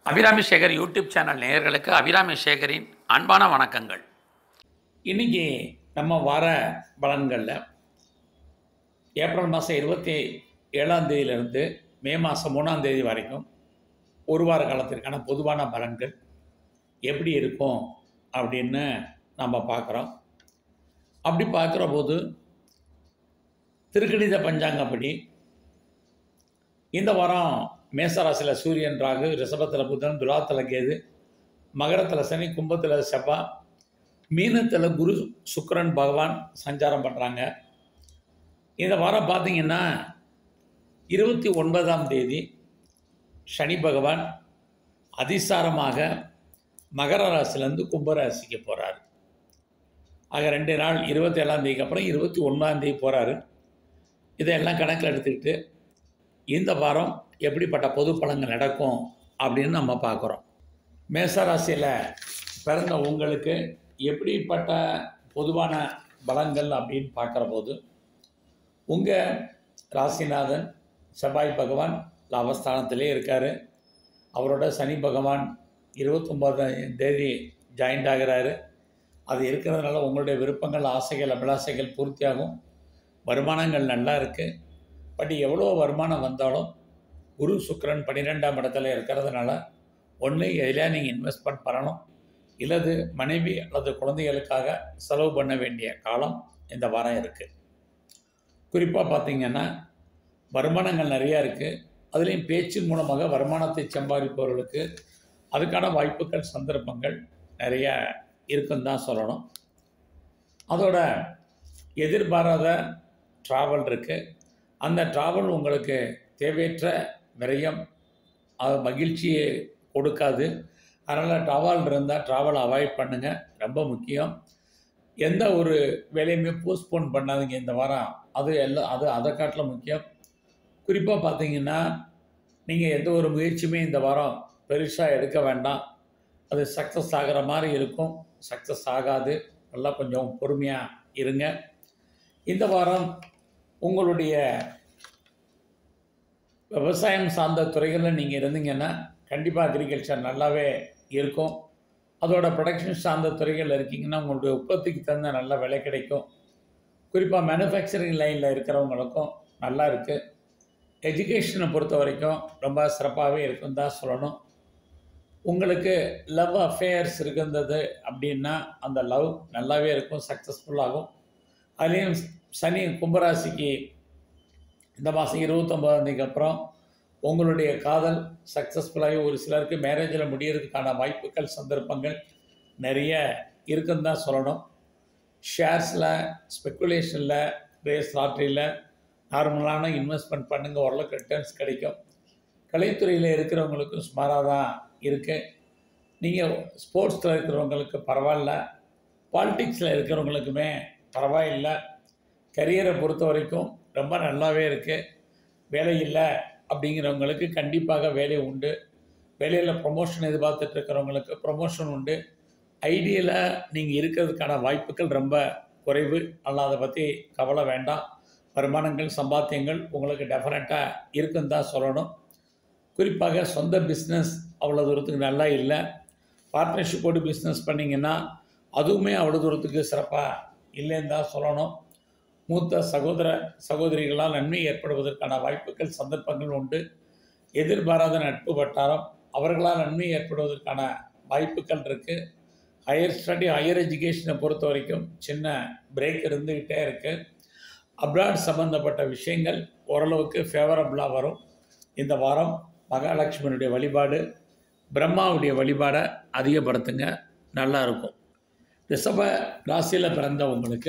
Abirami Sekar YouTube channel நேயர்களுக்கு அபிராமி சேகரின் அன்பான வணக்கங்கள் இன்னைக்கு நம்ம வார பலன்களில் ஏப்ரல் மாதம் இருபத்தி ஏழாம் தேதியிலிருந்து மே மாதம் மூணாம் தேதி வரைக்கும் ஒரு வார காலத்திற்கான பொதுவான பலன்கள் எப்படி இருக்கும் அப்படின்னு நம்ம பார்க்குறோம் அப்படி பார்க்குற போது திருக்கணித பஞ்சாங்கப்படி இந்த வாரம் மேசராசியில் சூரியன் ராகு ரிஷபத்தில் புதன் துலாத்தில் கேது மகரத்தில் சனி கும்பத்தில் செவ்வாய் மீனத்தில் குரு சுக்கிரன் பகவான் சஞ்சாரம் பண்ணுறாங்க இந்த வாரம் பார்த்தீங்கன்னா இருபத்தி ஒன்பதாம் தேதி சனி பகவான் அதிசாரமாக மகர ராசிலேருந்து கும்பராசிக்கு போகிறார் ஆக ரெண்டு நாள் இருபத்தி ஏழாம் தேதிக்கு அப்புறம் இருபத்தி ஒன்றாம் தேதி போகிறாரு இதையெல்லாம் கணக்கில் எடுத்துக்கிட்டு இந்த வாரம் எப்படிப்பட்ட பொது பலன்கள் நடக்கும் அப்படின்னு நம்ம பார்க்குறோம் மேசராசியில் பிறந்த உங்களுக்கு எப்படிப்பட்ட பொதுவான பலன்கள் அப்படின்னு பார்க்குற போது உங்கள் ராசிநாதன் செவ்வாய் பகவான் லாபஸ்தானத்திலே இருக்கார் அவரோட சனி பகவான் இருபத்தொம்போதாம் தேதி ஜாயிண்ட் ஆகிறாரு அது இருக்கிறதுனால உங்களுடைய விருப்பங்கள் ஆசைகள் அபிலாசைகள் பூர்த்தியாகும் வருமானங்கள் நல்லா இருக்குது பட் எவ்வளோ வருமானம் வந்தாலும் குரு சுக்கிரன் பன்னிரெண்டாம் இடத்துல இருக்கிறதுனால ஒன்று எதில் நீங்கள் இன்வெஸ்ட்மெண்ட் பண்ணணும் இல்லது மனைவி அல்லது குழந்தைகளுக்காக செலவு பண்ண வேண்டிய காலம் இந்த வாரம் இருக்குது குறிப்பாக பார்த்தீங்கன்னா வருமானங்கள் நிறையா இருக்குது அதுலேயும் பேச்சின் மூலமாக வருமானத்தை சம்பாதிப்பவர்களுக்கு அதுக்கான வாய்ப்புகள் சந்தர்ப்பங்கள் நிறையா இருக்குன்னு தான் சொல்லணும் அதோட எதிர்பாராத ட்ராவல் இருக்குது அந்த ட்ராவல் உங்களுக்கு தேவையற்ற விரயம் அது மகிழ்ச்சியை கொடுக்காது அதனால் ட்ராவல் இருந்தால் ட்ராவல் அவாய்ட் பண்ணுங்கள் ரொம்ப முக்கியம் எந்த ஒரு வேலையுமே போஸ்ட்போன் பண்ணாதீங்க இந்த வாரம் அது எல்லாம் அது அதை காட்டிலும் முக்கியம் குறிப்பாக பார்த்தீங்கன்னா நீங்கள் எந்த ஒரு முயற்சியுமே இந்த வாரம் பெருசாக எடுக்க வேண்டாம் அது சக்ஸஸ் ஆகிற மாதிரி இருக்கும் சக்ஸஸ் ஆகாது நல்லா கொஞ்சம் பொறுமையாக இருங்க இந்த வாரம் உங்களுடைய விவசாயம் சார்ந்த துறைகளில் நீங்கள் இருந்தீங்கன்னா கண்டிப்பாக அக்ரிகல்ச்சர் நல்லாவே இருக்கும் அதோட ப்ரொடக்ஷன் சார்ந்த துறைகளில் இருக்கீங்கன்னா உங்களுடைய உற்பத்திக்கு தகுந்த நல்ல விலை கிடைக்கும் குறிப்பாக மேனுஃபேக்சரிங் லைனில் இருக்கிறவங்களுக்கும் நல்லா இருக்குது எஜுகேஷனை பொறுத்த வரைக்கும் ரொம்ப சிறப்பாகவே இருக்குன்னு தான் சொல்லணும் உங்களுக்கு லவ் அஃபேர்ஸ் இருக்கின்றது அப்படின்னா அந்த லவ் நல்லாவே இருக்கும் சக்ஸஸ்ஃபுல்லாகும் அதுலேயும் சனி கும்பராசிக்கு இந்த மாதம் இருபத்தொம்போதாம் தேதிக்கு அப்புறம் உங்களுடைய காதல் சக்ஸஸ்ஃபுல்லாகி ஒரு சிலருக்கு மேரேஜில் முடியறதுக்கான வாய்ப்புகள் சந்தர்ப்பங்கள் நிறைய இருக்குன்னு தான் சொல்லணும் ஷேர்ஸில் ஸ்பெக்குலேஷனில் ரேஸ் லாட்ரியில் நார்மலான இன்வெஸ்ட்மெண்ட் பண்ணுங்கள் ஓரளவுக்கு ரிட்டர்ன்ஸ் கிடைக்கும் கலைத்துறையில் இருக்கிறவங்களுக்கும் சுமாராக தான் இருக்குது நீங்கள் ஸ்போர்ட்ஸில் இருக்கிறவங்களுக்கு பரவாயில்ல பாலிட்டிக்ஸில் இருக்கிறவங்களுக்குமே பரவாயில்லை கரியரை பொறுத்த வரைக்கும் ரொம்ப நல்லாவே இருக்குது வேலை இல்லை அப்படிங்கிறவங்களுக்கு கண்டிப்பாக வேலை உண்டு வேலையில் ப்ரொமோஷன் எதிர்பார்த்துட்டு இருக்கிறவங்களுக்கு ப்ரொமோஷன் உண்டு ஐடியில் நீங்கள் இருக்கிறதுக்கான வாய்ப்புகள் ரொம்ப குறைவு ஆனால் அதை பற்றி கவலை வேண்டாம் வருமானங்கள் சம்பாத்தியங்கள் உங்களுக்கு டெஃபினட்டாக இருக்குன்னு தான் சொல்லணும் குறிப்பாக சொந்த பிஸ்னஸ் அவ்வளோ தூரத்துக்கு நல்லா இல்லை பார்ட்னர்ஷிப்போடு பிஸ்னஸ் பண்ணிங்கன்னா அதுவுமே அவ்வளோ தூரத்துக்கு சிறப்பாக இல்லைன்னு தான் சொல்லணும் மூத்த சகோதர சகோதரிகளால் நன்மை ஏற்படுவதற்கான வாய்ப்புகள் சந்தர்ப்பங்கள் உண்டு எதிர்பாராத நட்பு வட்டாரம் அவர்களால் நன்மை ஏற்படுவதற்கான வாய்ப்புகள் இருக்குது ஹையர் ஸ்டடி ஹையர் எஜுகேஷனை பொறுத்த வரைக்கும் சின்ன பிரேக் இருந்துக்கிட்டே இருக்குது அப்ராட் சம்மந்தப்பட்ட விஷயங்கள் ஓரளவுக்கு ஃபேவரபுளாக வரும் இந்த வாரம் மகாலட்சுமியுடைய வழிபாடு பிரம்மாவுடைய வழிபாடை அதிகப்படுத்துங்க நல்லா இருக்கும் ரிஷப ராசியில் பிறந்த உங்களுக்கு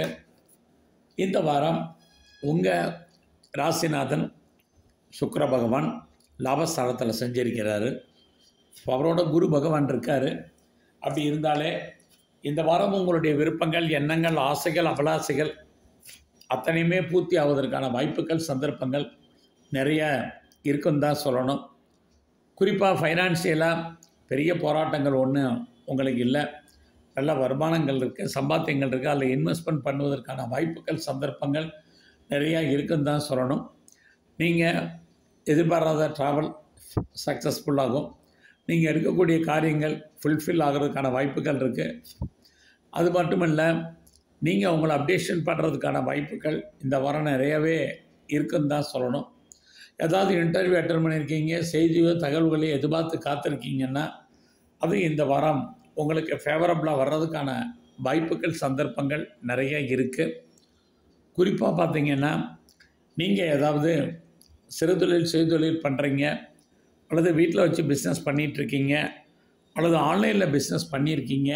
இந்த வாரம் உங்கள் ராசிநாதன் சுக்கர பகவான் லாபஸ்தானத்தில் செஞ்சிருக்கிறாரு அவரோட குரு பகவான் இருக்கார் அப்படி இருந்தாலே இந்த வாரம் உங்களுடைய விருப்பங்கள் எண்ணங்கள் ஆசைகள் அபலாசைகள் அத்தனையுமே பூர்த்தி ஆவதற்கான வாய்ப்புகள் சந்தர்ப்பங்கள் நிறைய இருக்குன்னு தான் சொல்லணும் குறிப்பாக ஃபைனான்சியலாக பெரிய போராட்டங்கள் ஒன்றும் உங்களுக்கு இல்லை நல்ல வருமானங்கள் இருக்குது சம்பாத்தியங்கள் இருக்குது அதில் இன்வெஸ்ட்மெண்ட் பண்ணுவதற்கான வாய்ப்புகள் சந்தர்ப்பங்கள் நிறையா இருக்குன்னு தான் சொல்லணும் நீங்கள் எதிர்பாராத ட்ராவல் சக்ஸஸ்ஃபுல்லாகும் நீங்கள் எடுக்கக்கூடிய காரியங்கள் ஃபுல்ஃபில் ஆகிறதுக்கான வாய்ப்புகள் இருக்குது அது மட்டும் இல்லை நீங்கள் உங்களை அப்டேஷன் பண்ணுறதுக்கான வாய்ப்புகள் இந்த வாரம் நிறையவே இருக்குன்னு தான் சொல்லணும் ஏதாவது இன்டர்வியூ அட்டன் பண்ணியிருக்கீங்க செய்தியோ தகவல்களையோ எதிர்பார்த்து காத்திருக்கீங்கன்னா அது இந்த வாரம் உங்களுக்கு ஃபேவரபுளாக வர்றதுக்கான வாய்ப்புகள் சந்தர்ப்பங்கள் நிறைய இருக்குது குறிப்பாக பார்த்தீங்கன்னா நீங்கள் ஏதாவது சிறுதொழில் சுயதொழில் பண்ணுறீங்க அல்லது வீட்டில் வச்சு பிஸ்னஸ் பண்ணிகிட்ருக்கீங்க அல்லது ஆன்லைனில் பிஸ்னஸ் பண்ணியிருக்கீங்க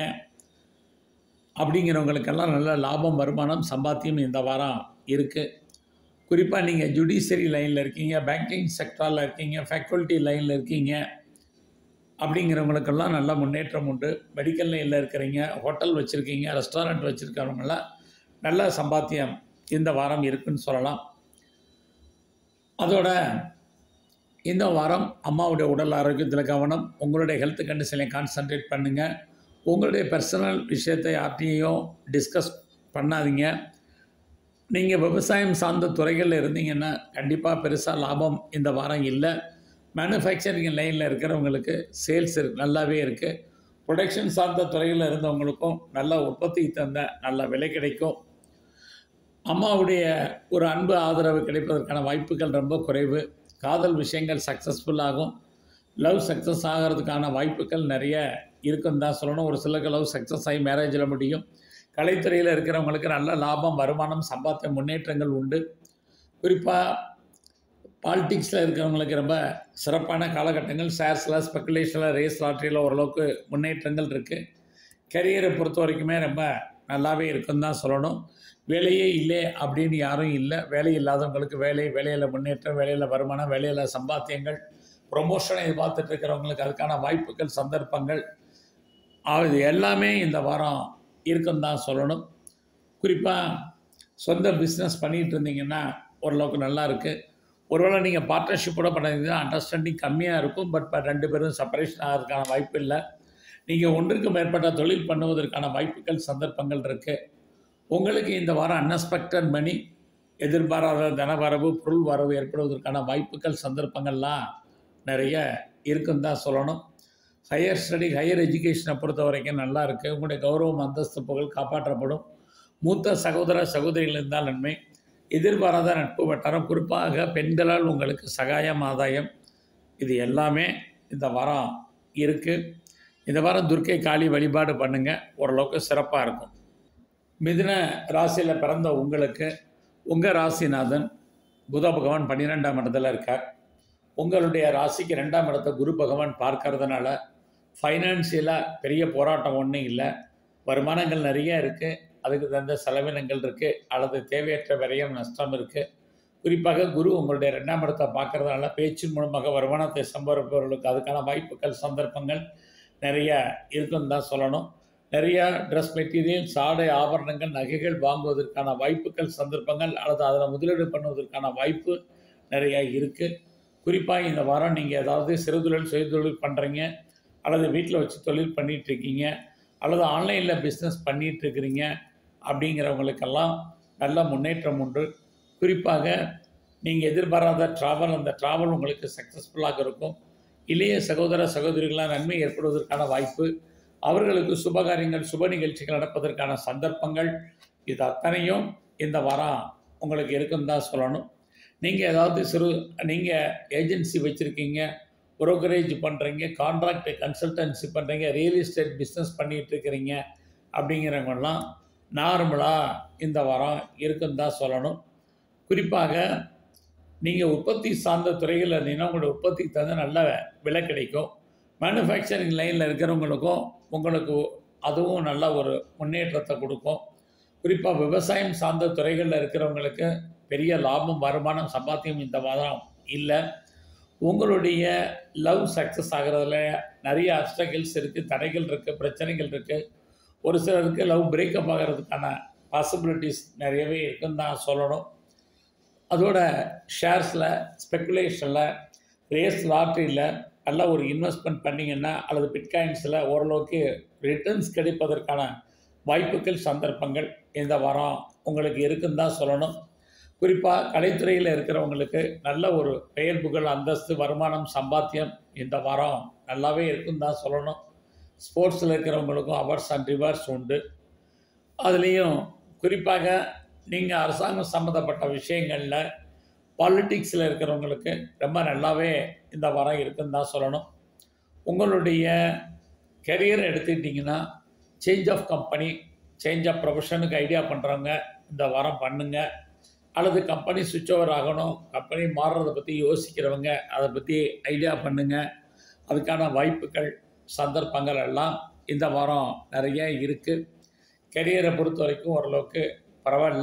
அப்படிங்கிறவங்களுக்கெல்லாம் நல்ல லாபம் வருமானம் சம்பாத்தியம் இந்த வாரம் இருக்குது குறிப்பாக நீங்கள் ஜுடிஷியரி லைனில் இருக்கீங்க பேங்கிங் செக்டாரில் இருக்கீங்க ஃபேக்கல்ட்டி லைனில் இருக்கீங்க அப்படிங்கிறவங்களுக்கெல்லாம் நல்ல முன்னேற்றம் உண்டு மெடிக்கல் லைனில் இருக்கிறீங்க ஹோட்டல் வச்சுருக்கீங்க ரெஸ்டாரண்ட் வச்சுருக்கிறவங்களாம் நல்ல சம்பாத்தியம் இந்த வாரம் இருக்குன்னு சொல்லலாம் அதோட இந்த வாரம் அம்மாவுடைய உடல் ஆரோக்கியத்தில் கவனம் உங்களுடைய ஹெல்த் கண்டிஷனையும் கான்சன்ட்ரேட் பண்ணுங்கள் உங்களுடைய பர்சனல் விஷயத்தை யார்ட்டையும் டிஸ்கஸ் பண்ணாதீங்க நீங்கள் விவசாயம் சார்ந்த துறைகளில் இருந்தீங்கன்னா கண்டிப்பாக பெருசாக லாபம் இந்த வாரம் இல்லை மேனுஃபேக்சரிங் லைனில் இருக்கிறவங்களுக்கு சேல்ஸ் இருக்கு நல்லாவே இருக்குது ப்ரொடக்ஷன் சார்ந்த துறையில் இருந்தவங்களுக்கும் நல்ல உற்பத்தி தந்த நல்ல விலை கிடைக்கும் அம்மாவுடைய ஒரு அன்பு ஆதரவு கிடைப்பதற்கான வாய்ப்புகள் ரொம்ப குறைவு காதல் விஷயங்கள் சக்ஸஸ்ஃபுல் ஆகும் லவ் சக்ஸஸ் ஆகிறதுக்கான வாய்ப்புகள் நிறைய இருக்குன்னு தான் சொல்லணும் ஒரு சிலருக்கு லவ் சக்ஸஸ் ஆகி மேரேஜில் முடியும் கலைத்துறையில் இருக்கிறவங்களுக்கு நல்ல லாபம் வருமானம் சம்பாத்திய முன்னேற்றங்கள் உண்டு குறிப்பாக பாலிட்டிக்ஸில் இருக்கிறவங்களுக்கு ரொம்ப சிறப்பான காலகட்டங்கள் ஷேர்ஸில் ஸ்பெக்குலேஷனில் ரேஸ் லாட்ரியில் ஓரளவுக்கு முன்னேற்றங்கள் இருக்குது கரியரை பொறுத்த வரைக்குமே ரொம்ப நல்லாவே இருக்குன்னு தான் சொல்லணும் வேலையே இல்லை அப்படின்னு யாரும் இல்லை வேலை இல்லாதவங்களுக்கு வேலை வேலையில் முன்னேற்றம் வேலையில் வருமானம் வேலையில் சம்பாத்தியங்கள் ப்ரொமோஷனை எதிர்பார்த்துட்டு இருக்கிறவங்களுக்கு அதுக்கான வாய்ப்புகள் சந்தர்ப்பங்கள் அது எல்லாமே இந்த வாரம் இருக்குன்னு தான் சொல்லணும் குறிப்பாக சொந்த பிஸ்னஸ் பண்ணிகிட்டு இருந்தீங்கன்னா ஓரளவுக்கு நல்லா இருக்குது ஒருவேளை நீங்கள் பார்ட்னர்ஷிப்போட பண்ணீங்கன்னா அண்டர்ஸ்டாண்டிங் கம்மியாக இருக்கும் பட் ரெண்டு பேரும் செப்பரேஷன் ஆகிறதுக்கான வாய்ப்பு இல்லை நீங்கள் ஒன்றுக்கு மேற்பட்ட தொழில் பண்ணுவதற்கான வாய்ப்புகள் சந்தர்ப்பங்கள் இருக்குது உங்களுக்கு இந்த வாரம் அன்எக்ஸ்பெக்டட் மணி எதிர்பாராத தனவரவு பொருள் வரவு ஏற்படுவதற்கான வாய்ப்புகள் சந்தர்ப்பங்கள்லாம் நிறைய இருக்குன்னு தான் சொல்லணும் ஹையர் ஸ்டடி ஹையர் எஜுகேஷனை பொறுத்த வரைக்கும் நல்லா இருக்குது உங்களுடைய கௌரவம் அந்தஸ்து புகழ் காப்பாற்றப்படும் மூத்த சகோதர சகோதரிகள் இருந்தால் நன்மை எதிர்பாராத நட்பு வட்டாரம் குறிப்பாக பெண்களால் உங்களுக்கு சகாயம் ஆதாயம் இது எல்லாமே இந்த வாரம் இருக்குது இந்த வாரம் துர்க்கை காளி வழிபாடு பண்ணுங்கள் ஓரளவுக்கு சிறப்பாக இருக்கும் மிதுன ராசியில் பிறந்த உங்களுக்கு உங்கள் ராசிநாதன் புத பகவான் பன்னிரெண்டாம் இடத்துல இருக்கார் உங்களுடைய ராசிக்கு ரெண்டாம் இடத்த குரு பகவான் பார்க்கறதுனால ஃபைனான்சியலாக பெரிய போராட்டம் ஒன்றும் இல்லை வருமானங்கள் நிறைய இருக்குது அதுக்கு தகுந்த செலவினங்கள் இருக்குது அல்லது தேவையற்ற விரயம் நஷ்டம் இருக்குது குறிப்பாக குரு உங்களுடைய ரெண்டாம் இடத்தை பார்க்கறதுனால பேச்சின் மூலமாக வருமானத்தை சம்பாதிப்பவர்களுக்கு அதுக்கான வாய்ப்புகள் சந்தர்ப்பங்கள் நிறைய இருக்குன்னு தான் சொல்லணும் நிறையா ட்ரெஸ் மெட்டீரியல் சாடை ஆபரணங்கள் நகைகள் வாங்குவதற்கான வாய்ப்புகள் சந்தர்ப்பங்கள் அல்லது அதில் முதலீடு பண்ணுவதற்கான வாய்ப்பு நிறைய இருக்குது குறிப்பாக இந்த வாரம் நீங்கள் ஏதாவது சிறுதொழில் சுயதொழில் பண்ணுறீங்க அல்லது வீட்டில் வச்சு தொழில் பண்ணிகிட்ருக்கீங்க அல்லது ஆன்லைனில் பிஸ்னஸ் பண்ணிகிட்ருக்கிறீங்க அப்படிங்கிறவங்களுக்கெல்லாம் நல்ல முன்னேற்றம் உண்டு குறிப்பாக நீங்கள் எதிர்பாராத ட்ராவல் அந்த ட்ராவல் உங்களுக்கு சக்ஸஸ்ஃபுல்லாக இருக்கும் இளைய சகோதர சகோதரிகளால் நன்மை ஏற்படுவதற்கான வாய்ப்பு அவர்களுக்கு சுபகாரியங்கள் சுப நிகழ்ச்சிகள் நடப்பதற்கான சந்தர்ப்பங்கள் இது அத்தனையும் இந்த வாரம் உங்களுக்கு இருக்குன்னு தான் சொல்லணும் நீங்கள் ஏதாவது சிறு நீங்கள் ஏஜென்சி வச்சுருக்கீங்க புரோக்கரேஜ் பண்ணுறீங்க கான்ட்ராக்ட் கன்சல்டன்சி பண்ணுறீங்க ரியல் எஸ்டேட் பிஸ்னஸ் பண்ணிகிட்டு இருக்கிறீங்க அப்படிங்கிறவங்கெல்லாம் நார்மலாக இந்த வாரம் இருக்குன்னு தான் சொல்லணும் குறிப்பாக நீங்கள் உற்பத்தி சார்ந்த துறைகளில் இருந்தீங்கன்னா உங்களோட உற்பத்திக்கு தகுந்த நல்ல விலை கிடைக்கும் மேனுஃபேக்சரிங் லைனில் இருக்கிறவங்களுக்கும் உங்களுக்கு அதுவும் நல்ல ஒரு முன்னேற்றத்தை கொடுக்கும் குறிப்பாக விவசாயம் சார்ந்த துறைகளில் இருக்கிறவங்களுக்கு பெரிய லாபம் வருமானம் சம்பாத்தியம் இந்த மாதம் இல்லை உங்களுடைய லவ் சக்ஸஸ் ஆகிறதுல நிறைய அப்டகிள்ஸ் இருக்குது தடைகள் இருக்குது பிரச்சனைகள் இருக்குது ஒரு சிலருக்கு லவ் பிரேக்கப் ஆகிறதுக்கான பாசிபிலிட்டிஸ் நிறையவே இருக்குன்னு தான் சொல்லணும் அதோட ஷேர்ஸில் ஸ்பெக்குலேஷனில் ரேஸ் லாட்ரியில் நல்ல ஒரு இன்வெஸ்ட்மெண்ட் பண்ணிங்கன்னா அல்லது பிட்காயின்ஸில் ஓரளவுக்கு ரிட்டர்ன்ஸ் கிடைப்பதற்கான வாய்ப்புகள் சந்தர்ப்பங்கள் இந்த வாரம் உங்களுக்கு இருக்குன்னு தான் சொல்லணும் குறிப்பாக கலைத்துறையில் இருக்கிறவங்களுக்கு நல்ல ஒரு பெயர் புகழ் அந்தஸ்து வருமானம் சம்பாத்தியம் இந்த வாரம் நல்லாவே இருக்குன்னு தான் சொல்லணும் ஸ்போர்ட்ஸில் இருக்கிறவங்களுக்கும் அவர்ஸ் அண்ட் ரிவர்ஸ் உண்டு அதுலேயும் குறிப்பாக நீங்கள் அரசாங்கம் சம்மந்தப்பட்ட விஷயங்களில் பாலிட்டிக்ஸில் இருக்கிறவங்களுக்கு ரொம்ப நல்லாவே இந்த வாரம் இருக்குன்னு தான் சொல்லணும் உங்களுடைய கெரியர் எடுத்துக்கிட்டிங்கன்னா change of company change of ப்ரொஃபஷனுக்கு ஐடியா பண்ணுறவங்க இந்த வாரம் பண்ணுங்க அல்லது கம்பெனி சுவிட்ச் ஓவர் ஆகணும் கம்பெனி மாறுறதை பற்றி யோசிக்கிறவங்க அதை பற்றி ஐடியா பண்ணுங்க அதுக்கான வாய்ப்புகள் சந்தர்ப்பங்கள் எல்லாம் இந்த வாரம் நிறைய இருக்குது கெரியரை பொறுத்த வரைக்கும் ஓரளவுக்கு பரவாயில்ல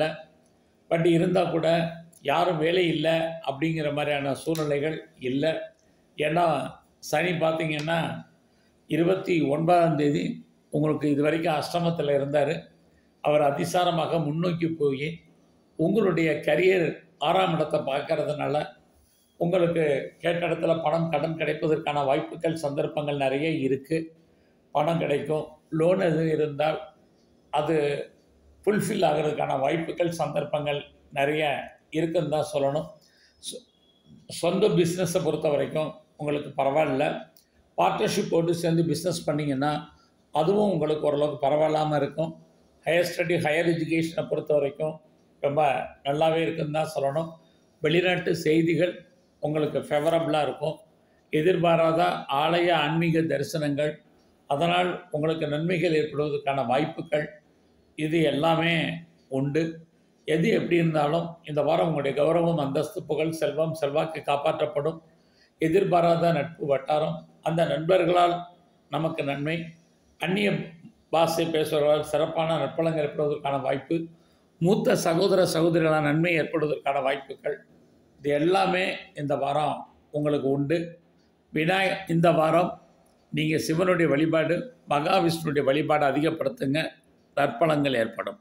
பட் இருந்தால் கூட யாரும் வேலை இல்லை அப்படிங்கிற மாதிரியான சூழ்நிலைகள் இல்லை ஏன்னா சனி பார்த்தீங்கன்னா இருபத்தி ஒன்பதாம் தேதி உங்களுக்கு இது வரைக்கும் அஷ்டமத்தில் இருந்தார் அவர் அதிசாரமாக முன்னோக்கி போய் உங்களுடைய கரியர் ஆறாம் இடத்தை பார்க்கறதுனால உங்களுக்கு கேட்ட இடத்துல பணம் கடன் கிடைப்பதற்கான வாய்ப்புகள் சந்தர்ப்பங்கள் நிறைய இருக்குது பணம் கிடைக்கும் லோன் எதுவும் இருந்தால் அது ஃபுல்ஃபில் ஆகிறதுக்கான வாய்ப்புகள் சந்தர்ப்பங்கள் நிறைய இருக்குன்னு தான் சொல்லணும் சொ- சொந்த பிஸ்னஸை பொறுத்த வரைக்கும் உங்களுக்கு பரவாயில்ல பார்ட்னர்ஷிப் போட்டு சேர்ந்து பிஸ்னஸ் பண்ணிங்கன்னா அதுவும் உங்களுக்கு ஓரளவுக்கு பரவாயில்லாமல் இருக்கும் ஹையர் ஸ்டடி ஹையர் எஜுகேஷனை பொறுத்த வரைக்கும் ரொம்ப நல்லாவே இருக்குன்னு தான் சொல்லணும் வெளிநாட்டு செய்திகள் உங்களுக்கு ஃபேவரபுளாக இருக்கும் எதிர்பாராத ஆலய ஆன்மீக தரிசனங்கள் அதனால் உங்களுக்கு நன்மைகள் ஏற்படுவதற்கான வாய்ப்புகள் இது எல்லாமே உண்டு எது எப்படி இருந்தாலும் இந்த வாரம் உங்களுடைய கௌரவம் அந்தஸ்து புகழ் செல்வம் செல்வாக்கு காப்பாற்றப்படும் எதிர்பாராத நட்பு வட்டாரம் அந்த நண்பர்களால் நமக்கு நன்மை அந்நிய பாஷை பேசுபவர்களால் சிறப்பான நற்பலங்கள் ஏற்படுவதற்கான வாய்ப்பு மூத்த சகோதர சகோதரிகளால் நன்மை ஏற்படுவதற்கான வாய்ப்புகள் இது எல்லாமே இந்த வாரம் உங்களுக்கு உண்டு விநாய இந்த வாரம் நீங்கள் சிவனுடைய வழிபாடு மகாவிஷ்ணுடைய வழிபாடு அதிகப்படுத்துங்க நற்பலங்கள் ஏற்படும்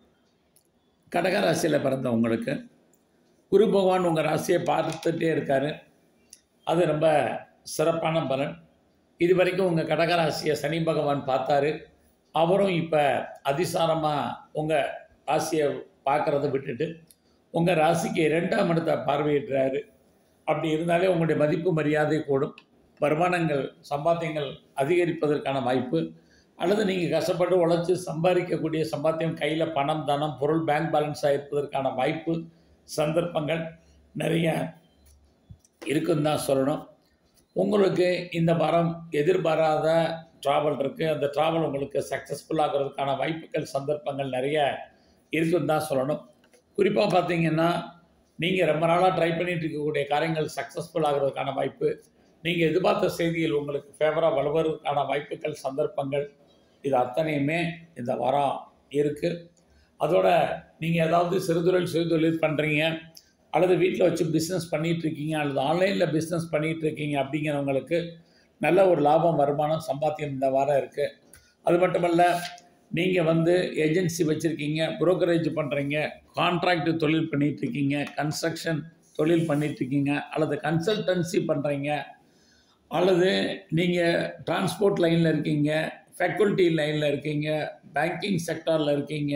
கடக ராசியில் பிறந்தவங்களுக்கு குரு பகவான் உங்கள் ராசியை பார்த்துட்டே இருக்கார் அது ரொம்ப சிறப்பான பலன் இது வரைக்கும் உங்கள் கடகராசியை சனி பகவான் பார்த்தாரு அவரும் இப்போ அதிசாரமாக உங்கள் ராசியை பார்க்குறத விட்டுட்டு உங்கள் ராசிக்கு இரண்டாம் இடத்தை பார்வையிடுறாரு அப்படி இருந்தாலே உங்களுடைய மதிப்பு மரியாதை கூடும் வருமானங்கள் சம்பாத்தியங்கள் அதிகரிப்பதற்கான வாய்ப்பு அல்லது நீங்கள் கஷ்டப்பட்டு உழைச்சி சம்பாதிக்கக்கூடிய சம்பாத்தியம் கையில் பணம் தனம் பொருள் பேங்க் பேலன்ஸாக இருப்பதற்கான வாய்ப்பு சந்தர்ப்பங்கள் நிறைய இருக்குன்னு தான் சொல்லணும் உங்களுக்கு இந்த வாரம் எதிர்பாராத ட்ராவல் இருக்குது அந்த ட்ராவல் உங்களுக்கு சக்ஸஸ்ஃபுல் ஆகிறதுக்கான வாய்ப்புகள் சந்தர்ப்பங்கள் நிறைய இருக்குன்னு தான் சொல்லணும் குறிப்பாக பார்த்தீங்கன்னா நீங்கள் ரொம்ப நாளாக ட்ரை பண்ணிட்டு இருக்கக்கூடிய காரியங்கள் சக்ஸஸ்ஃபுல் ஆகிறதுக்கான வாய்ப்பு நீங்கள் எதிர்பார்த்த செய்தியில் உங்களுக்கு ஃபேவராக வலுவதற்கான வாய்ப்புகள் சந்தர்ப்பங்கள் இது அத்தனையுமே இந்த வாரம் இருக்குது அதோட நீங்கள் ஏதாவது சிறுதொழில் சுயதொழில் பண்ணுறீங்க அல்லது வீட்டில் வச்சு பிஸ்னஸ் இருக்கீங்க அல்லது ஆன்லைனில் பிஸ்னஸ் இருக்கீங்க அப்படிங்கிறவங்களுக்கு நல்ல ஒரு லாபம் வருமானம் சம்பாத்தியம் இந்த வாரம் இருக்குது அது மட்டுமல்ல நீங்கள் வந்து ஏஜென்சி வச்சுருக்கீங்க புரோக்கரேஜ் பண்ணுறீங்க கான்ட்ராக்ட் தொழில் பண்ணிகிட்ருக்கீங்க கன்ஸ்ட்ரக்ஷன் தொழில் பண்ணிகிட்ருக்கீங்க அல்லது கன்சல்டன்சி பண்ணுறீங்க அல்லது நீங்கள் டிரான்ஸ்போர்ட் லைனில் இருக்கீங்க ஃபேக்கல்ட்டி லைனில் இருக்கீங்க பேங்கிங் செக்டாரில் இருக்கீங்க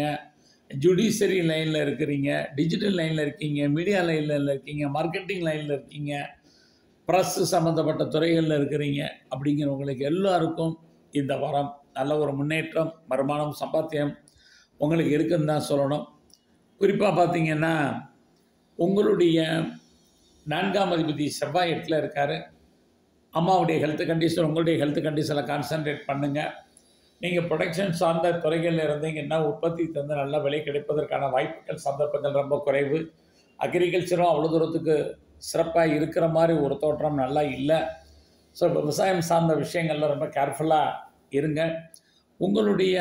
ஜுடிஷரி லைனில் இருக்கிறீங்க டிஜிட்டல் லைனில் இருக்கீங்க மீடியா லைனில் இருக்கீங்க மார்க்கெட்டிங் லைனில் இருக்கீங்க ப்ரெஸ் சம்மந்தப்பட்ட துறைகளில் இருக்கிறீங்க அப்படிங்கிறவங்களுக்கு எல்லாருக்கும் இந்த வாரம் நல்ல ஒரு முன்னேற்றம் வருமானம் சம்பாத்தியம் உங்களுக்கு இருக்குன்னு தான் சொல்லணும் குறிப்பாக பார்த்தீங்கன்னா உங்களுடைய நான்காம் அதிபதி செவ்வாய் எட்டில் இருக்கார் அம்மாவுடைய ஹெல்த் கண்டிஷன் உங்களுடைய ஹெல்த் கண்டிஷனில் கான்சன்ட்ரேட் பண்ணுங்கள் நீங்கள் ப்ரொடக்ஷன் சார்ந்த துறைகளில் இருந்தீங்கன்னா உற்பத்தி தந்து நல்ல விலை கிடைப்பதற்கான வாய்ப்புகள் சந்தர்ப்பங்கள் ரொம்ப குறைவு அக்ரிகல்ச்சரும் அவ்வளோ தூரத்துக்கு சிறப்பாக இருக்கிற மாதிரி ஒரு தோற்றம் நல்லா இல்லை ஸோ விவசாயம் சார்ந்த விஷயங்கள்ல ரொம்ப கேர்ஃபுல்லாக இருங்க உங்களுடைய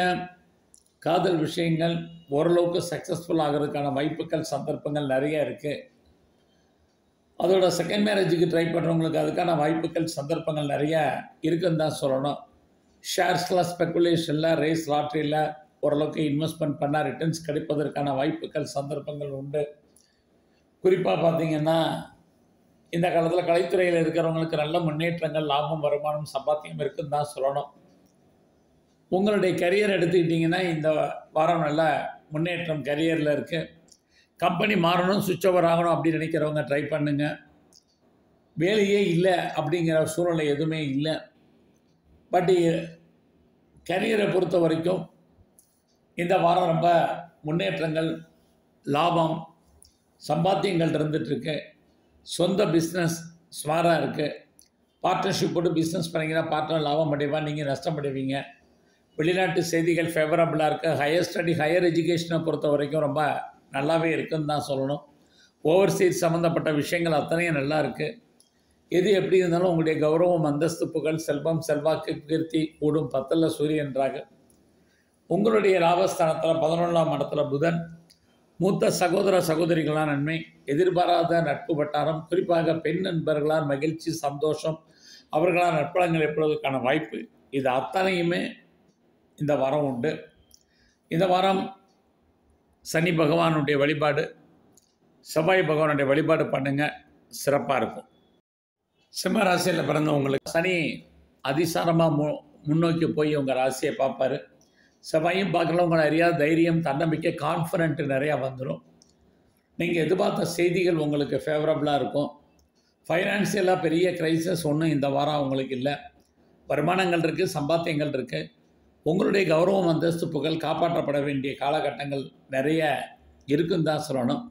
காதல் விஷயங்கள் ஓரளவுக்கு சக்ஸஸ்ஃபுல் ஆகிறதுக்கான வாய்ப்புகள் சந்தர்ப்பங்கள் நிறைய இருக்குது அதோட செகண்ட் மேரேஜுக்கு ட்ரை பண்ணுறவங்களுக்கு அதுக்கான வாய்ப்புகள் சந்தர்ப்பங்கள் நிறைய இருக்குன்னு தான் சொல்லணும் ஷேர்ஸில் ஸ்பெக்குலேஷனில் ரேஸ் லாட்ரியில் ஓரளவுக்கு இன்வெஸ்ட்மெண்ட் பண்ணால் ரிட்டர்ன்ஸ் கிடைப்பதற்கான வாய்ப்புகள் சந்தர்ப்பங்கள் உண்டு குறிப்பாக பார்த்தீங்கன்னா இந்த காலத்தில் கலைத்துறையில் இருக்கிறவங்களுக்கு நல்ல முன்னேற்றங்கள் லாபம் வருமானம் சம்பாத்தியம் இருக்குன்னு தான் சொல்லணும் உங்களுடைய கரியர் எடுத்துக்கிட்டிங்கன்னா இந்த வாரம் நல்ல முன்னேற்றம் கரியரில் இருக்குது கம்பெனி மாறணும் சுவிட்ச் ஓவர் ஆகணும் அப்படின்னு நினைக்கிறவங்க ட்ரை பண்ணுங்க வேலையே இல்லை அப்படிங்கிற சூழ்நிலை எதுவுமே இல்லை பட் கரியரை பொறுத்த வரைக்கும் இந்த வாரம் ரொம்ப முன்னேற்றங்கள் லாபம் சம்பாத்தியங்கள் இருந்துகிட்ருக்கு சொந்த பிஸ்னஸ் ஸ்மாராக இருக்குது பார்ட்னர்ஷிப் போட்டு பிஸ்னஸ் பண்ணிங்கன்னா பார்ட்னர் லாபம் அடைவா நீங்கள் நஷ்டம் அடைவீங்க வெளிநாட்டு செய்திகள் ஃபேவரபுளாக இருக்குது ஹையர் ஸ்டடி ஹையர் எஜுகேஷனை பொறுத்த வரைக்கும் ரொம்ப நல்லாவே இருக்குன்னு தான் சொல்லணும் ஓவர்சீஸ் சம்மந்தப்பட்ட விஷயங்கள் அத்தனையும் நல்லா இருக்குது எது எப்படி இருந்தாலும் உங்களுடைய கௌரவம் அந்தஸ்து புகழ் செல்வம் செல்வாக்கு கீர்த்தி கூடும் பத்தில் சூரியன்றாக உங்களுடைய லாபஸ்தானத்தில் பதினொன்றாம் இடத்துல புதன் மூத்த சகோதர சகோதரிகளால் நன்மை எதிர்பாராத நட்பு வட்டாரம் குறிப்பாக பெண் நண்பர்களால் மகிழ்ச்சி சந்தோஷம் அவர்களால் நட்பலங்கள் ஏற்படுவதற்கான வாய்ப்பு இது அத்தனையுமே இந்த வாரம் உண்டு இந்த வாரம் சனி பகவானுடைய வழிபாடு செவ்வாய் பகவானுடைய வழிபாடு பண்ணுங்க சிறப்பாக இருக்கும் சிம்ம ராசியில் பிறந்தவங்களுக்கு சனி அதிசாரமாக மு முன்னோக்கி போய் உங்கள் ராசியை பார்ப்பாரு செவ்வாயும் பார்க்குறவங்களை அறியாத தைரியம் தன்னம்பிக்கை கான்ஃபிடென்ட் நிறையா வந்துடும் நீங்கள் எதிர்பார்த்த செய்திகள் உங்களுக்கு ஃபேவரபுளாக இருக்கும் ஃபைனான்சியலாக பெரிய க்ரைசஸ் ஒன்றும் இந்த வாரம் உங்களுக்கு இல்லை வருமானங்கள் இருக்குது சம்பாத்தியங்கள் இருக்குது உங்களுடைய கௌரவம் அந்தஸ்து புகழ் காப்பாற்றப்பட வேண்டிய காலகட்டங்கள் நிறைய இருக்குன்னு தான் சொல்லணும்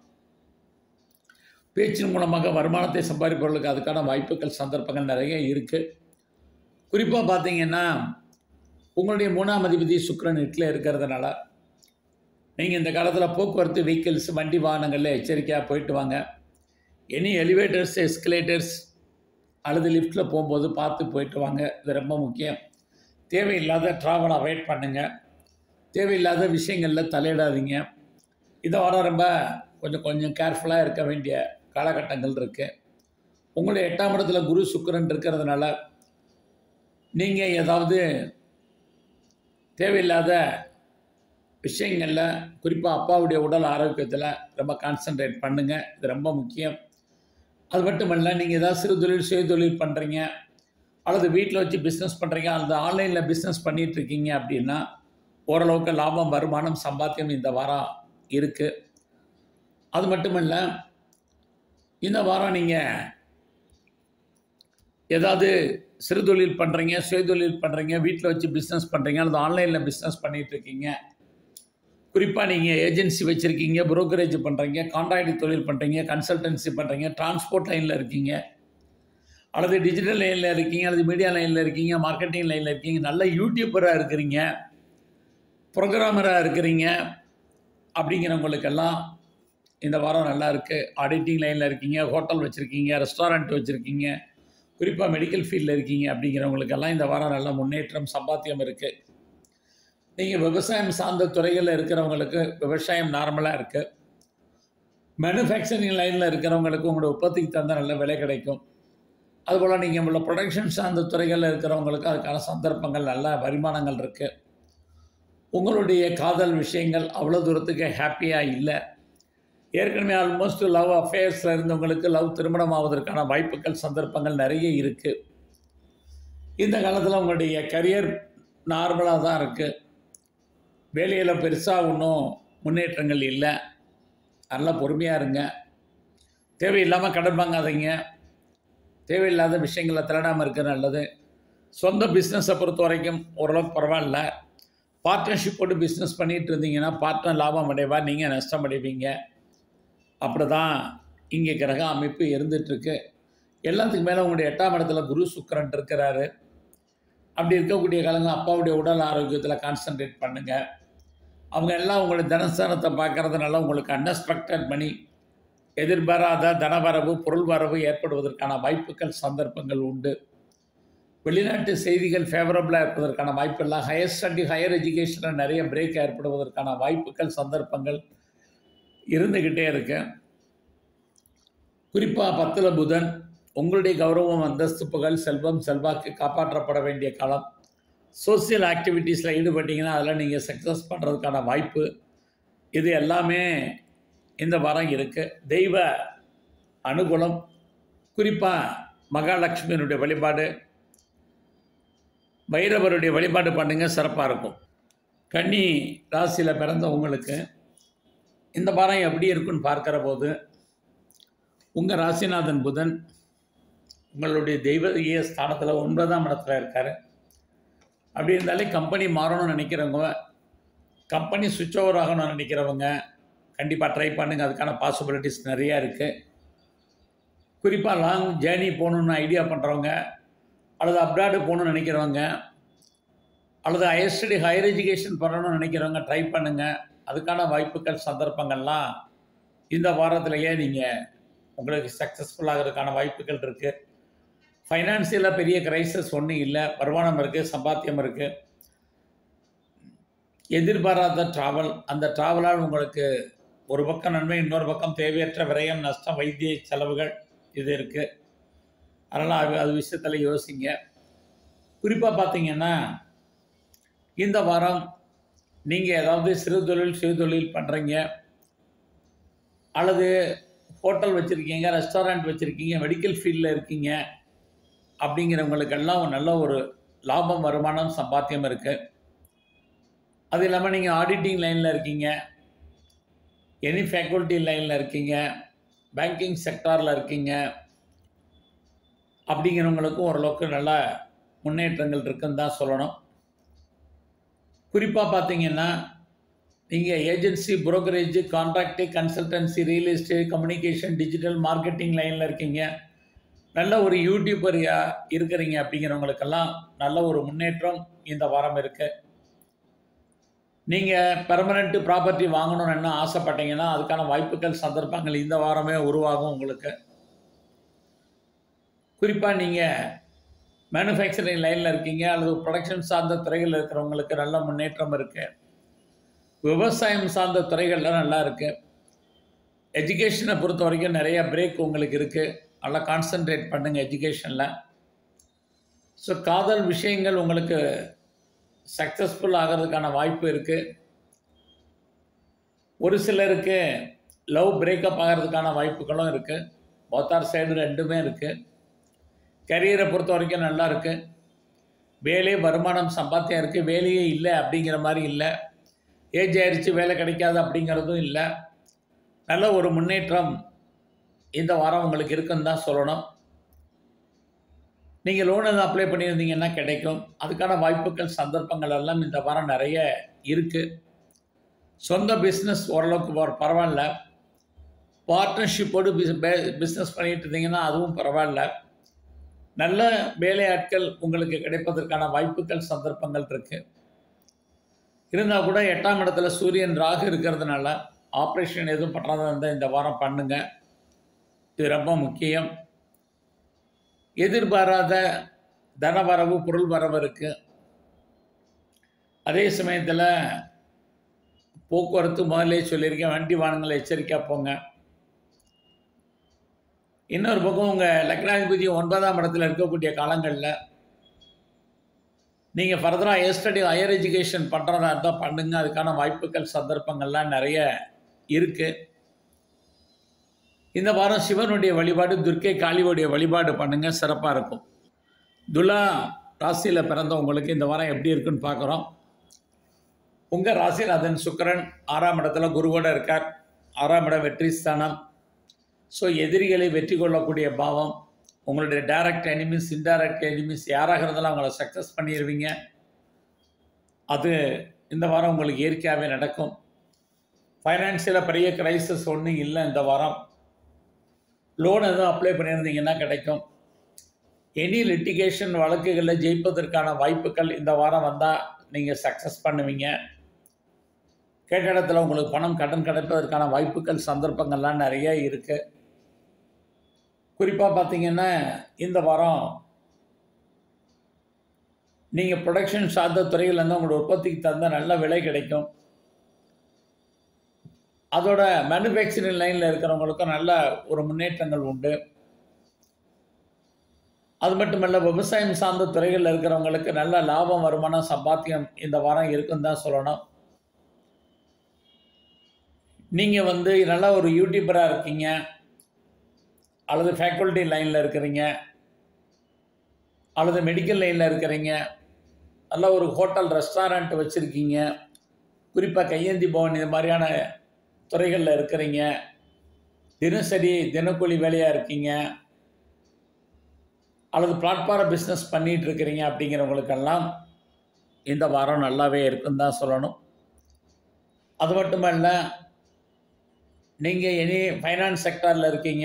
பேச்சின் மூலமாக வருமானத்தை சம்பாதிப்பவர்களுக்கு அதுக்கான வாய்ப்புகள் சந்தர்ப்பங்கள் நிறைய இருக்குது குறிப்பாக பார்த்தீங்கன்னா உங்களுடைய மூணாம் அதிபதி சுக்கிரன் எட்டில் இருக்கிறதுனால நீங்கள் இந்த காலத்தில் போக்குவரத்து வெஹிக்கிள்ஸ் வண்டி வாகனங்களில் எச்சரிக்கையாக போயிட்டு வாங்க எனி எலிவேட்டர்ஸ் எஸ்கலேட்டர்ஸ் அல்லது லிஃப்ட்டில் போகும்போது பார்த்து போயிட்டு வாங்க இது ரொம்ப முக்கியம் தேவையில்லாத ட்ராவல் அவாய்ட் பண்ணுங்கள் தேவையில்லாத விஷயங்களில் தலையிடாதீங்க இதை வர ரொம்ப கொஞ்சம் கொஞ்சம் கேர்ஃபுல்லாக இருக்க வேண்டிய காலகட்டங்கள் இருக்குது உங்களுடைய எட்டாம் இடத்துல குரு சுக்கிரன் இருக்கிறதுனால நீங்கள் ஏதாவது தேவையில்லாத விஷயங்களில் குறிப்பாக அப்பாவுடைய உடல் ஆரோக்கியத்தில் ரொம்ப கான்சன்ட்ரேட் பண்ணுங்கள் இது ரொம்ப முக்கியம் அது மட்டும் இல்லை நீங்கள் ஏதாவது சிறு தொழில் சுய தொழில் பண்ணுறீங்க அல்லது வீட்டில் வச்சு பிஸ்னஸ் பண்ணுறீங்க அல்லது ஆன்லைனில் பிஸ்னஸ் பண்ணிகிட்ருக்கீங்க அப்படின்னா ஓரளவுக்கு லாபம் வருமானம் சம்பாத்தியம் இந்த வாரம் இருக்குது அது மட்டும் இல்லை இந்த வாரம் நீங்கள் ஏதாவது சிறு தொழில் பண்ணுறீங்க சுய தொழில் பண்ணுறீங்க வீட்டில் வச்சு பிஸ்னஸ் பண்ணுறீங்க அல்லது ஆன்லைனில் பிஸ்னஸ் பண்ணிகிட்ருக்கீங்க குறிப்பாக நீங்கள் ஏஜென்சி வச்சுருக்கீங்க புரோக்கரேஜ் பண்ணுறீங்க கான்ட்ராக்ட் தொழில் பண்ணுறீங்க கன்சல்டன்சி பண்ணுறீங்க டிரான்ஸ்போர்ட் லைனில் இருக்கீங்க அல்லது டிஜிட்டல் லைனில் இருக்கீங்க அல்லது மீடியா லைனில் இருக்கீங்க மார்க்கெட்டிங் லைனில் இருக்கீங்க நல்ல யூடியூபராக இருக்கிறீங்க ப்ரோக்ராமராக இருக்கிறீங்க அப்படிங்கிறவங்களுக்கெல்லாம் இந்த வாரம் நல்லா இருக்குது ஆடிட்டிங் லைனில் இருக்கீங்க ஹோட்டல் வச்சுருக்கீங்க ரெஸ்டாரண்ட் வச்சுருக்கீங்க குறிப்பாக மெடிக்கல் ஃபீல்டில் இருக்கீங்க அப்படிங்கிறவங்களுக்கெல்லாம் இந்த வாரம் நல்ல முன்னேற்றம் சம்பாத்தியம் இருக்குது நீங்கள் விவசாயம் சார்ந்த துறைகளில் இருக்கிறவங்களுக்கு விவசாயம் நார்மலாக இருக்குது மேனுஃபேக்சரிங் லைனில் இருக்கிறவங்களுக்கு உங்களோட உற்பத்திக்கு தகுந்த நல்ல விலை கிடைக்கும் அதுபோல் நீங்கள் உள்ள ப்ரொடக்ஷன் சார்ந்த துறைகளில் இருக்கிறவங்களுக்கு அதுக்கான சந்தர்ப்பங்கள் நல்ல வருமானங்கள் இருக்குது உங்களுடைய காதல் விஷயங்கள் அவ்வளோ தூரத்துக்கு ஹாப்பியாக இல்லை ஏற்கனவே ஆல்மோஸ்ட் லவ் அஃபேர்ஸில் இருந்தவங்களுக்கு லவ் திருமணம் ஆவதற்கான வாய்ப்புகள் சந்தர்ப்பங்கள் நிறைய இருக்குது இந்த காலத்தில் உங்களுடைய கரியர் நார்மலாக தான் இருக்குது வேலையில் பெருசாக ஒன்றும் முன்னேற்றங்கள் இல்லை நல்லா பொறுமையாக இருங்க தேவையில்லாமல் கடன் வாங்காதீங்க தேவையில்லாத விஷயங்களை திருடாமல் இருக்க நல்லது சொந்த பிஸ்னஸை பொறுத்த வரைக்கும் ஓரளவுக்கு பரவாயில்ல பார்ட்னர்ஷிப் போட்டு பிஸ்னஸ் பண்ணிகிட்டு இருந்தீங்கன்னா பார்ட்னர் லாபம் அடைவா நீங்கள் நஷ்டம் அடைவீங்க அப்படி தான் இங்கே கிரக அமைப்பு இருந்துகிட்ருக்கு எல்லாத்துக்கு மேலே உங்களுடைய எட்டாம் இடத்துல குரு சுக்கரன் இருக்கிறாரு அப்படி இருக்கக்கூடிய காலங்கள் அப்பாவுடைய உடல் ஆரோக்கியத்தில் கான்சன்ட்ரேட் பண்ணுங்கள் அவங்க எல்லாம் உங்களுடைய தனஸ்தானத்தை பார்க்கறதுனால உங்களுக்கு அன்எக்ஸ்பெக்டட் மணி எதிர்பாராத தனவரவு பொருள் வரவு ஏற்படுவதற்கான வாய்ப்புகள் சந்தர்ப்பங்கள் உண்டு வெளிநாட்டு செய்திகள் ஃபேவரபுளாக இருப்பதற்கான வாய்ப்பெல்லாம் ஹையர் ஸ்டடி ஹையர் எஜுகேஷனில் நிறைய பிரேக் ஏற்படுவதற்கான வாய்ப்புகள் சந்தர்ப்பங்கள் இருந்துக்கிட்டே இருக்கு குறிப்பாக பத்தில் புதன் உங்களுடைய கௌரவம் அந்தஸ்து புகழ் செல்வம் செல்வாக்கு காப்பாற்றப்பட வேண்டிய காலம் சோசியல் ஆக்டிவிட்டீஸில் ஈடுபட்டீங்கன்னா அதில் நீங்கள் சக்ஸஸ் பண்ணுறதுக்கான வாய்ப்பு இது எல்லாமே இந்த வாரம் இருக்குது தெய்வ அனுகூலம் குறிப்பாக மகாலட்சுமியினுடைய வழிபாடு பைரவருடைய வழிபாடு பண்ணுங்க சிறப்பாக இருக்கும் கன்னி ராசியில் பிறந்த உங்களுக்கு இந்த வாரம் எப்படி இருக்குன்னு பார்க்கிற போது உங்கள் ராசிநாதன் புதன் உங்களுடைய தெய்வீக ஸ்தானத்தில் ஒன்பதாம் இடத்துல இருக்கார் அப்படி இருந்தாலே கம்பெனி மாறணும்னு நினைக்கிறவங்க கம்பெனி சுவிட்ச் ஓவர் ஆகணும்னு நினைக்கிறவங்க கண்டிப்பாக ட்ரை பண்ணுங்கள் அதுக்கான பாசிபிலிட்டிஸ் நிறையா இருக்குது குறிப்பாக லாங் ஜேர்னி போகணுன்னு ஐடியா பண்ணுறவங்க அல்லது அப்ராடு போகணுன்னு நினைக்கிறவங்க அல்லது ஹையர் ஸ்டடி ஹையர் எஜுகேஷன் பண்ணணும்னு நினைக்கிறவங்க ட்ரை பண்ணுங்கள் அதுக்கான வாய்ப்புகள் சந்தர்ப்பங்கள்லாம் இந்த வாரத்திலேயே நீங்கள் உங்களுக்கு சக்ஸஸ்ஃபுல் ஆகிறதுக்கான வாய்ப்புகள் இருக்குது ஃபைனான்சியலாக பெரிய கிரைசஸ் ஒன்றும் இல்லை வருமானம் இருக்குது சம்பாத்தியம் இருக்குது எதிர்பாராத ட்ராவல் அந்த ட்ராவலால் உங்களுக்கு ஒரு பக்கம் நன்மை இன்னொரு பக்கம் தேவையற்ற விரயம் நஷ்டம் வைத்திய செலவுகள் இது இருக்குது அதனால் அது அது விஷயத்தில் யோசிங்க குறிப்பாக பார்த்தீங்கன்னா இந்த வாரம் நீங்கள் ஏதாவது சிறு தொழில் சிறு தொழில் பண்ணுறீங்க அல்லது ஹோட்டல் வச்சுருக்கீங்க ரெஸ்டாரண்ட் வச்சுருக்கீங்க மெடிக்கல் ஃபீல்டில் இருக்கீங்க அப்படிங்கிறவங்களுக்கெல்லாம் நல்ல ஒரு லாபம் வருமானம் சம்பாத்தியம் இருக்குது அது இல்லாமல் நீங்கள் ஆடிட்டிங் லைனில் இருக்கீங்க எனி ஃபேக்கல்ட்டி லைனில் இருக்கீங்க பேங்கிங் செக்டாரில் இருக்கீங்க அப்படிங்கிறவங்களுக்கும் ஓரளவுக்கு நல்ல முன்னேற்றங்கள் இருக்குன்னு தான் சொல்லணும் குறிப்பாக பார்த்தீங்கன்னா நீங்கள் agency brokerage contract consultancy real estate communication digital marketing லைனில் இருக்கீங்க நல்ல ஒரு யூடியூபரியாக இருக்கிறீங்க அப்படிங்கிறவங்களுக்கெல்லாம் நல்ல ஒரு முன்னேற்றம் இந்த வாரம் இருக்குது நீங்கள் பெர்மனண்ட்டு ப்ராப்பர்ட்டி வாங்கணும்னு என்ன ஆசைப்பட்டீங்கன்னா அதுக்கான வாய்ப்புகள் சந்தர்ப்பங்கள் இந்த வாரமே உருவாகும் உங்களுக்கு குறிப்பாக நீங்கள் மேனுஃபேக்சரிங் லைனில் இருக்கீங்க அல்லது ப்ரொடக்ஷன் சார்ந்த துறைகளில் இருக்கிறவங்களுக்கு நல்ல முன்னேற்றம் இருக்குது விவசாயம் சார்ந்த துறைகளில் நல்லா இருக்குது எஜுகேஷனை பொறுத்த வரைக்கும் நிறைய பிரேக் உங்களுக்கு இருக்குது நல்லா கான்சென்ட்ரேட் பண்ணுங்கள் எஜுகேஷனில் ஸோ காதல் விஷயங்கள் உங்களுக்கு சக்ஸஸ்ஃபுல் ஆகிறதுக்கான வாய்ப்பு இருக்குது ஒரு சிலருக்கு லவ் பிரேக்கப் ஆகிறதுக்கான வாய்ப்புகளும் இருக்குது போத்தார் சைடு ரெண்டுமே இருக்குது கரியரை பொறுத்த வரைக்கும் நல்லா இருக்குது வேலை வருமானம் சம்பாத்தியம் இருக்குது வேலையே இல்லை அப்படிங்கிற மாதிரி இல்லை ஏஜ் ஆயிடுச்சு வேலை கிடைக்காது அப்படிங்கிறதும் இல்லை நல்ல ஒரு முன்னேற்றம் இந்த வாரம் உங்களுக்கு இருக்குன்னு தான் சொல்லணும் நீங்கள் லோன் எதுவும் அப்ளை பண்ணியிருந்தீங்கன்னா கிடைக்கும் அதுக்கான வாய்ப்புகள் சந்தர்ப்பங்கள் எல்லாம் இந்த வாரம் நிறைய இருக்குது சொந்த பிஸ்னஸ் ஓரளவுக்கு பர- பரவாயில்ல பார்ட்னர்ஷிப்போடு பிஸ் பிஸ்னஸ் பண்ணிட்டு இருந்தீங்கன்னா அதுவும் பரவாயில்ல நல்ல வேலையாட்கள் உங்களுக்கு கிடைப்பதற்கான வாய்ப்புகள் சந்தர்ப்பங்கள் இருக்குது இருந்தால் கூட எட்டாம் இடத்துல சூரியன் ராகு இருக்கிறதுனால ஆப்ரேஷன் எதுவும் பண்ணுறதா இருந்தால் இந்த வாரம் பண்ணுங்க இது ரொம்ப முக்கியம் எதிர்பாராத தனவரவு பொருள் வரவு இருக்கு அதே சமயத்தில் போக்குவரத்து முதல்லே சொல்லியிருக்கேன் வண்டி வாகனங்களை எச்சரிக்கையாக போங்க இன்னொரு பக்கம் உங்கள் லக்னாதிபதி ஒன்பதாம் இடத்துல இருக்கக்கூடிய காலங்களில் நீங்கள் ஃபர்தராக ஹையர் ஸ்டடி ஹையர் எஜுகேஷன் பண்ணுறதா இருந்தால் பண்ணுங்க அதுக்கான வாய்ப்புகள் சந்தர்ப்பங்கள்லாம் நிறைய இருக்குது இந்த வாரம் சிவனுடைய வழிபாடு துர்க்கை காளியோடைய வழிபாடு பண்ணுங்க சிறப்பாக இருக்கும் துலா ராசியில் பிறந்தவங்களுக்கு இந்த வாரம் எப்படி இருக்குன்னு பார்க்குறோம் உங்கள் ராசிநாதன் சுக்கிரன் ஆறாம் இடத்துல குருவோட இருக்கார் ஆறாம் இடம் வெற்றி ஸ்தானம் ஸோ எதிரிகளை வெற்றி கொள்ளக்கூடிய பாவம் உங்களுடைய டைரக்ட் எனிமிஸ் இன்டைரக்ட் எனிமிஸ் யாராக இருந்தாலும் அவங்கள சக்ஸஸ் பண்ணிடுவீங்க அது இந்த வாரம் உங்களுக்கு இயற்கையாகவே நடக்கும் ஃபைனான்சியலாக பெரிய கிரைசஸ் ஒன்றும் இல்லை இந்த வாரம் லோன் எதுவும் அப்ளை பண்ணியிருந்தீங்கன்னா கிடைக்கும் எனி லிட்டிகேஷன் வழக்குகளில் ஜெயிப்பதற்கான வாய்ப்புகள் இந்த வாரம் வந்தால் நீங்கள் சக்ஸஸ் பண்ணுவீங்க கேட்ட இடத்துல உங்களுக்கு பணம் கடன் கிடைப்பதற்கான வாய்ப்புகள் சந்தர்ப்பங்கள்லாம் நிறைய இருக்குது குறிப்பாக பார்த்தீங்கன்னா இந்த வாரம் நீங்கள் ப்ரொடக்ஷன் சார்ந்த துறையிலேருந்து உங்களோட உற்பத்திக்கு தகுந்த நல்ல விலை கிடைக்கும் அதோட மேனுஃபேக்சரிங் லைனில் இருக்கிறவங்களுக்கும் நல்ல ஒரு முன்னேற்றங்கள் உண்டு அது மட்டுமல்ல விவசாயம் சார்ந்த துறைகளில் இருக்கிறவங்களுக்கு நல்ல லாபம் வருமானம் சம்பாத்தியம் இந்த வாரம் இருக்குன்னு தான் சொல்லணும் நீங்கள் வந்து நல்ல ஒரு யூடியூபராக இருக்கீங்க அல்லது ஃபேக்கல்ட்டி லைனில் இருக்கிறீங்க அல்லது மெடிக்கல் லைனில் இருக்கிறீங்க நல்ல ஒரு ஹோட்டல் ரெஸ்டாரண்ட் வச்சுருக்கீங்க குறிப்பாக கையேந்தி பவன் இது மாதிரியான துறைகளில் இருக்கிறீங்க தினசரி தினக்கூலி வேலையாக இருக்கீங்க அல்லது பிளாட்ஃபார்ம் பிஸ்னஸ் பண்ணிகிட்டு இருக்கிறீங்க அப்படிங்கிறவங்களுக்கெல்லாம் இந்த வாரம் நல்லாவே இருக்குன்னு தான் சொல்லணும் அது மட்டுமல்ல நீங்கள் எனி ஃபைனான்ஸ் செக்டாரில் இருக்கீங்க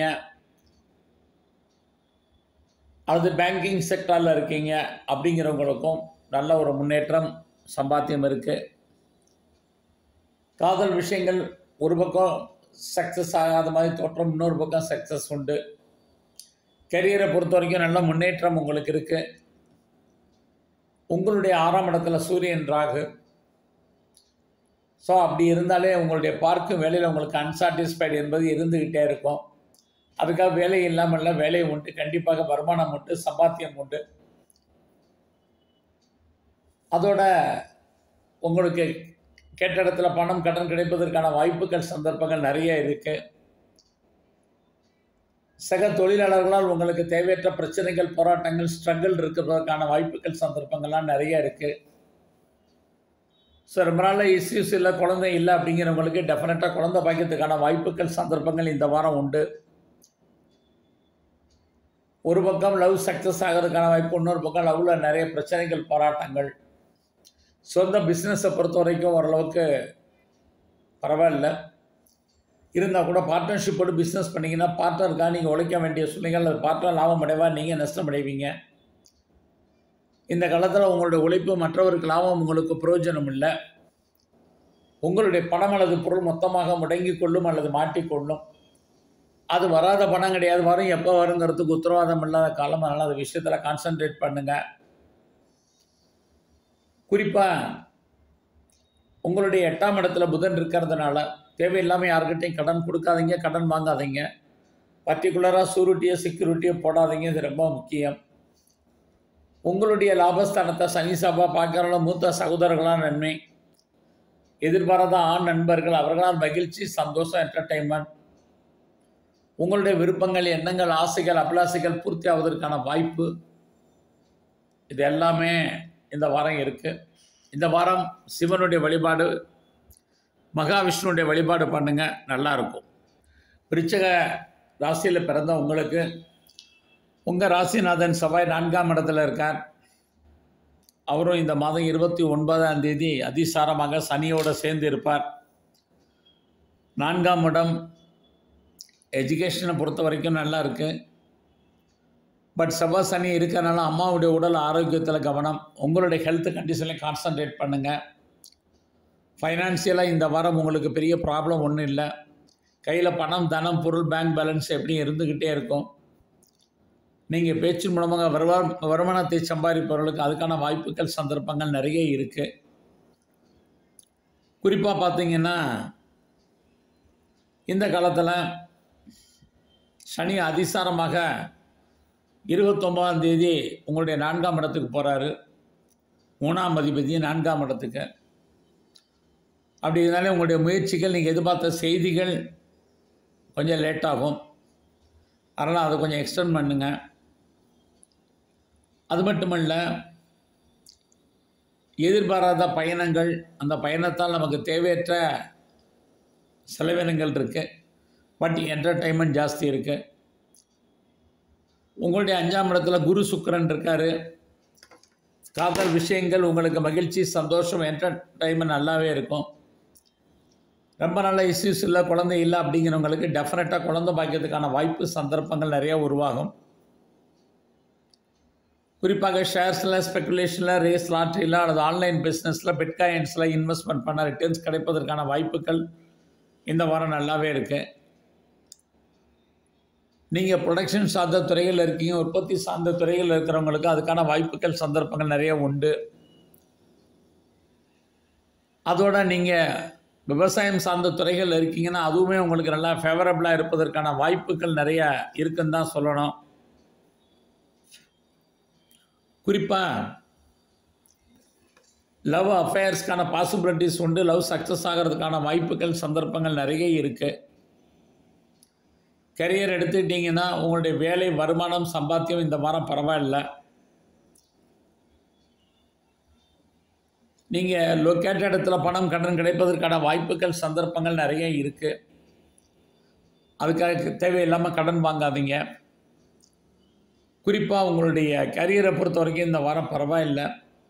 அல்லது பேங்கிங் செக்டாரில் இருக்கீங்க அப்படிங்கிறவங்களுக்கும் நல்ல ஒரு முன்னேற்றம் சம்பாத்தியம் இருக்குது காதல் விஷயங்கள் ஒரு பக்கம் சக்ஸஸ் ஆகாத மாதிரி தோற்றம் இன்னொரு பக்கம் சக்ஸஸ் உண்டு கெரியரை பொறுத்த வரைக்கும் நல்ல முன்னேற்றம் உங்களுக்கு இருக்குது உங்களுடைய ஆறாம் இடத்துல சூரியன் ராகு ஸோ அப்படி இருந்தாலே உங்களுடைய பார்க்கும் வேலையில் உங்களுக்கு அன்சாட்டிஸ்ஃபைடு என்பது இருந்துக்கிட்டே இருக்கும் அதுக்காக வேலை இல்லாமல் இல்லை வேலை உண்டு கண்டிப்பாக வருமானம் உண்டு சம்பாத்தியம் உண்டு அதோட உங்களுக்கு கேட்ட இடத்துல பணம் கடன் கிடைப்பதற்கான வாய்ப்புகள் சந்தர்ப்பங்கள் நிறைய இருக்கு சக தொழிலாளர்களால் உங்களுக்கு தேவையற்ற பிரச்சனைகள் போராட்டங்கள் ஸ்ட்ரகிள் இருக்கிறதற்கான வாய்ப்புகள் சந்தர்ப்பங்கள்லாம் நிறைய இருக்கு ஸோ ரொம்ப நாளில் இஷ்யூஸ் இல்லை குழந்தை இல்லை அப்படிங்கிறவங்களுக்கு டெஃபினட்டாக குழந்தை பாய்க்கிறதுக்கான வாய்ப்புகள் சந்தர்ப்பங்கள் இந்த வாரம் உண்டு ஒரு பக்கம் லவ் சக்ஸஸ் ஆகிறதுக்கான வாய்ப்பு இன்னொரு பக்கம் லவ்வில் நிறைய பிரச்சனைகள் போராட்டங்கள் சொந்த பிஸ்னஸை பொறுத்த வரைக்கும் ஓரளவுக்கு பரவாயில்ல இருந்தால் கூட பார்ட்னர்ஷிப்போடு பிஸ்னஸ் பண்ணிங்கன்னா பார்ட்னருக்காக நீங்கள் உழைக்க வேண்டிய சூழ்நிலைகள் அது பார்ட்னர் லாபம் அடைவா நீங்கள் நஷ்டம் அடைவீங்க இந்த காலத்தில் உங்களுடைய உழைப்பு மற்றவருக்கு லாபம் உங்களுக்கு பிரயோஜனம் இல்லை உங்களுடைய பணம் அல்லது பொருள் மொத்தமாக முடங்கி கொள்ளும் அல்லது மாட்டிக்கொள்ளும் அது வராத பணம் கிடையாது வரும் எப்போ வருங்கிறதுக்கு உத்தரவாதம் இல்லாத காலம் அதனால் அந்த விஷயத்தில் கான்சென்ட்ரேட் பண்ணுங்கள் குறிப்பாக உங்களுடைய எட்டாம் இடத்துல புதன் இருக்கிறதுனால தேவையில்லாமல் யாருக்கிட்டையும் கடன் கொடுக்காதீங்க கடன் வாங்காதீங்க பர்டிகுலராக சூரிட்டியோ செக்யூரிட்டியோ போடாதீங்க இது ரொம்ப முக்கியம் உங்களுடைய லாபஸ்தானத்தை சனி சபா பார்க்கறவங்கள மூத்த சகோதரர்களான நன்மை எதிர்பாராத ஆண் நண்பர்கள் அவர்களால் மகிழ்ச்சி சந்தோஷம் என்டர்டைன்மெண்ட் உங்களுடைய விருப்பங்கள் எண்ணங்கள் ஆசைகள் அபிலாசைகள் பூர்த்தி ஆவதற்கான வாய்ப்பு இது எல்லாமே இந்த வாரம் இருக்குது இந்த வாரம் சிவனுடைய வழிபாடு மகாவிஷ்ணுடைய வழிபாடு பண்ணுங்க நல்லா இருக்கும் விருச்சக ராசியில் பிறந்த உங்களுக்கு உங்கள் ராசிநாதன் செவ்வாய் நான்காம் இடத்துல இருக்கார் அவரும் இந்த மாதம் இருபத்தி ஒன்பதாம் தேதி அதிசாரமாக சனியோடு சேர்ந்து இருப்பார் நான்காம் இடம் எஜுகேஷனை பொறுத்த வரைக்கும் நல்லா இருக்குது பட் செவ்வாய் சனி இருக்கறனால அம்மாவுடைய உடல் ஆரோக்கியத்தில் கவனம் உங்களுடைய ஹெல்த் கண்டிஷன்லையும் கான்சன்ட்ரேட் பண்ணுங்கள் ஃபைனான்சியலாக இந்த வாரம் உங்களுக்கு பெரிய ப்ராப்ளம் ஒன்றும் இல்லை கையில் பணம் தனம் பொருள் பேங்க் பேலன்ஸ் எப்படியும் இருந்துக்கிட்டே இருக்கும் நீங்கள் பேச்சின் மூலமாக வருவா வருமானத்தை சம்பாதிப்பவர்களுக்கு அதுக்கான வாய்ப்புகள் சந்தர்ப்பங்கள் நிறைய இருக்குது குறிப்பாக பார்த்தீங்கன்னா இந்த காலத்தில் சனி அதிசாரமாக இருபத்தொம்பதாம் தேதி உங்களுடைய நான்காம் இடத்துக்கு போகிறாரு மூணாம் அதிபதி நான்காம் இடத்துக்கு அப்படி இருந்தாலே உங்களுடைய முயற்சிகள் நீங்கள் எதிர்பார்த்த செய்திகள் கொஞ்சம் லேட் ஆகும் அதனால் அதை கொஞ்சம் எக்ஸ்டெண்ட் பண்ணுங்க அது மட்டுமல்ல எதிர்பாராத பயணங்கள் அந்த பயணத்தால் நமக்கு தேவையற்ற செலவினங்கள் இருக்குது பட் என்டர்டைன்மெண்ட் ஜாஸ்தி இருக்குது உங்களுடைய அஞ்சாம் இடத்துல குரு சுக்கரன் இருக்கார் காதல் விஷயங்கள் உங்களுக்கு மகிழ்ச்சி சந்தோஷம் என்டர்டைன்மெண்ட் நல்லாவே இருக்கும் ரொம்ப நல்ல இஷ்யூஸ் இல்லை குழந்தை இல்லை அப்படிங்கிறவங்களுக்கு டெஃபினட்டாக குழந்தை பாக்கியத்துக்கான வாய்ப்பு சந்தர்ப்பங்கள் நிறையா உருவாகும் குறிப்பாக ஷேர்ஸில் ஸ்பெக்குலேஷனில் ரேஸ் லாட்ரியில் அல்லது ஆன்லைன் பிஸ்னஸில் பிட்காயின்ஸில் இன்வெஸ்ட்மெண்ட் பண்ண ரிட்டர்ன்ஸ் கிடைப்பதற்கான வாய்ப்புகள் இந்த வாரம் நல்லாவே இருக்குது நீங்கள் ப்ரொடக்ஷன் சார்ந்த துறைகளில் இருக்கீங்க உற்பத்தி சார்ந்த துறைகளில் இருக்கிறவங்களுக்கு அதுக்கான வாய்ப்புகள் சந்தர்ப்பங்கள் நிறைய உண்டு அதோட நீங்கள் விவசாயம் சார்ந்த துறைகளில் இருக்கீங்கன்னா அதுவுமே உங்களுக்கு நல்லா ஃபேவரபிளாக இருப்பதற்கான வாய்ப்புகள் நிறைய இருக்குன்னு தான் சொல்லணும் குறிப்பாக லவ் அஃபேர்ஸ்க்கான பாசிபிலிட்டிஸ் உண்டு லவ் சக்ஸஸ் ஆகிறதுக்கான வாய்ப்புகள் சந்தர்ப்பங்கள் நிறைய இருக்குது கரியர் எடுத்துக்கிட்டிங்கன்னா உங்களுடைய வேலை வருமானம் சம்பாத்தியம் இந்த வாரம் பரவாயில்ல நீங்கள் லொக்கேட் இடத்துல பணம் கடன் கிடைப்பதற்கான வாய்ப்புகள் சந்தர்ப்பங்கள் நிறைய இருக்குது அதுக்காக தேவையில்லாமல் கடன் வாங்காதீங்க குறிப்பாக உங்களுடைய கரியரை பொறுத்த வரைக்கும் இந்த வாரம் பரவாயில்லை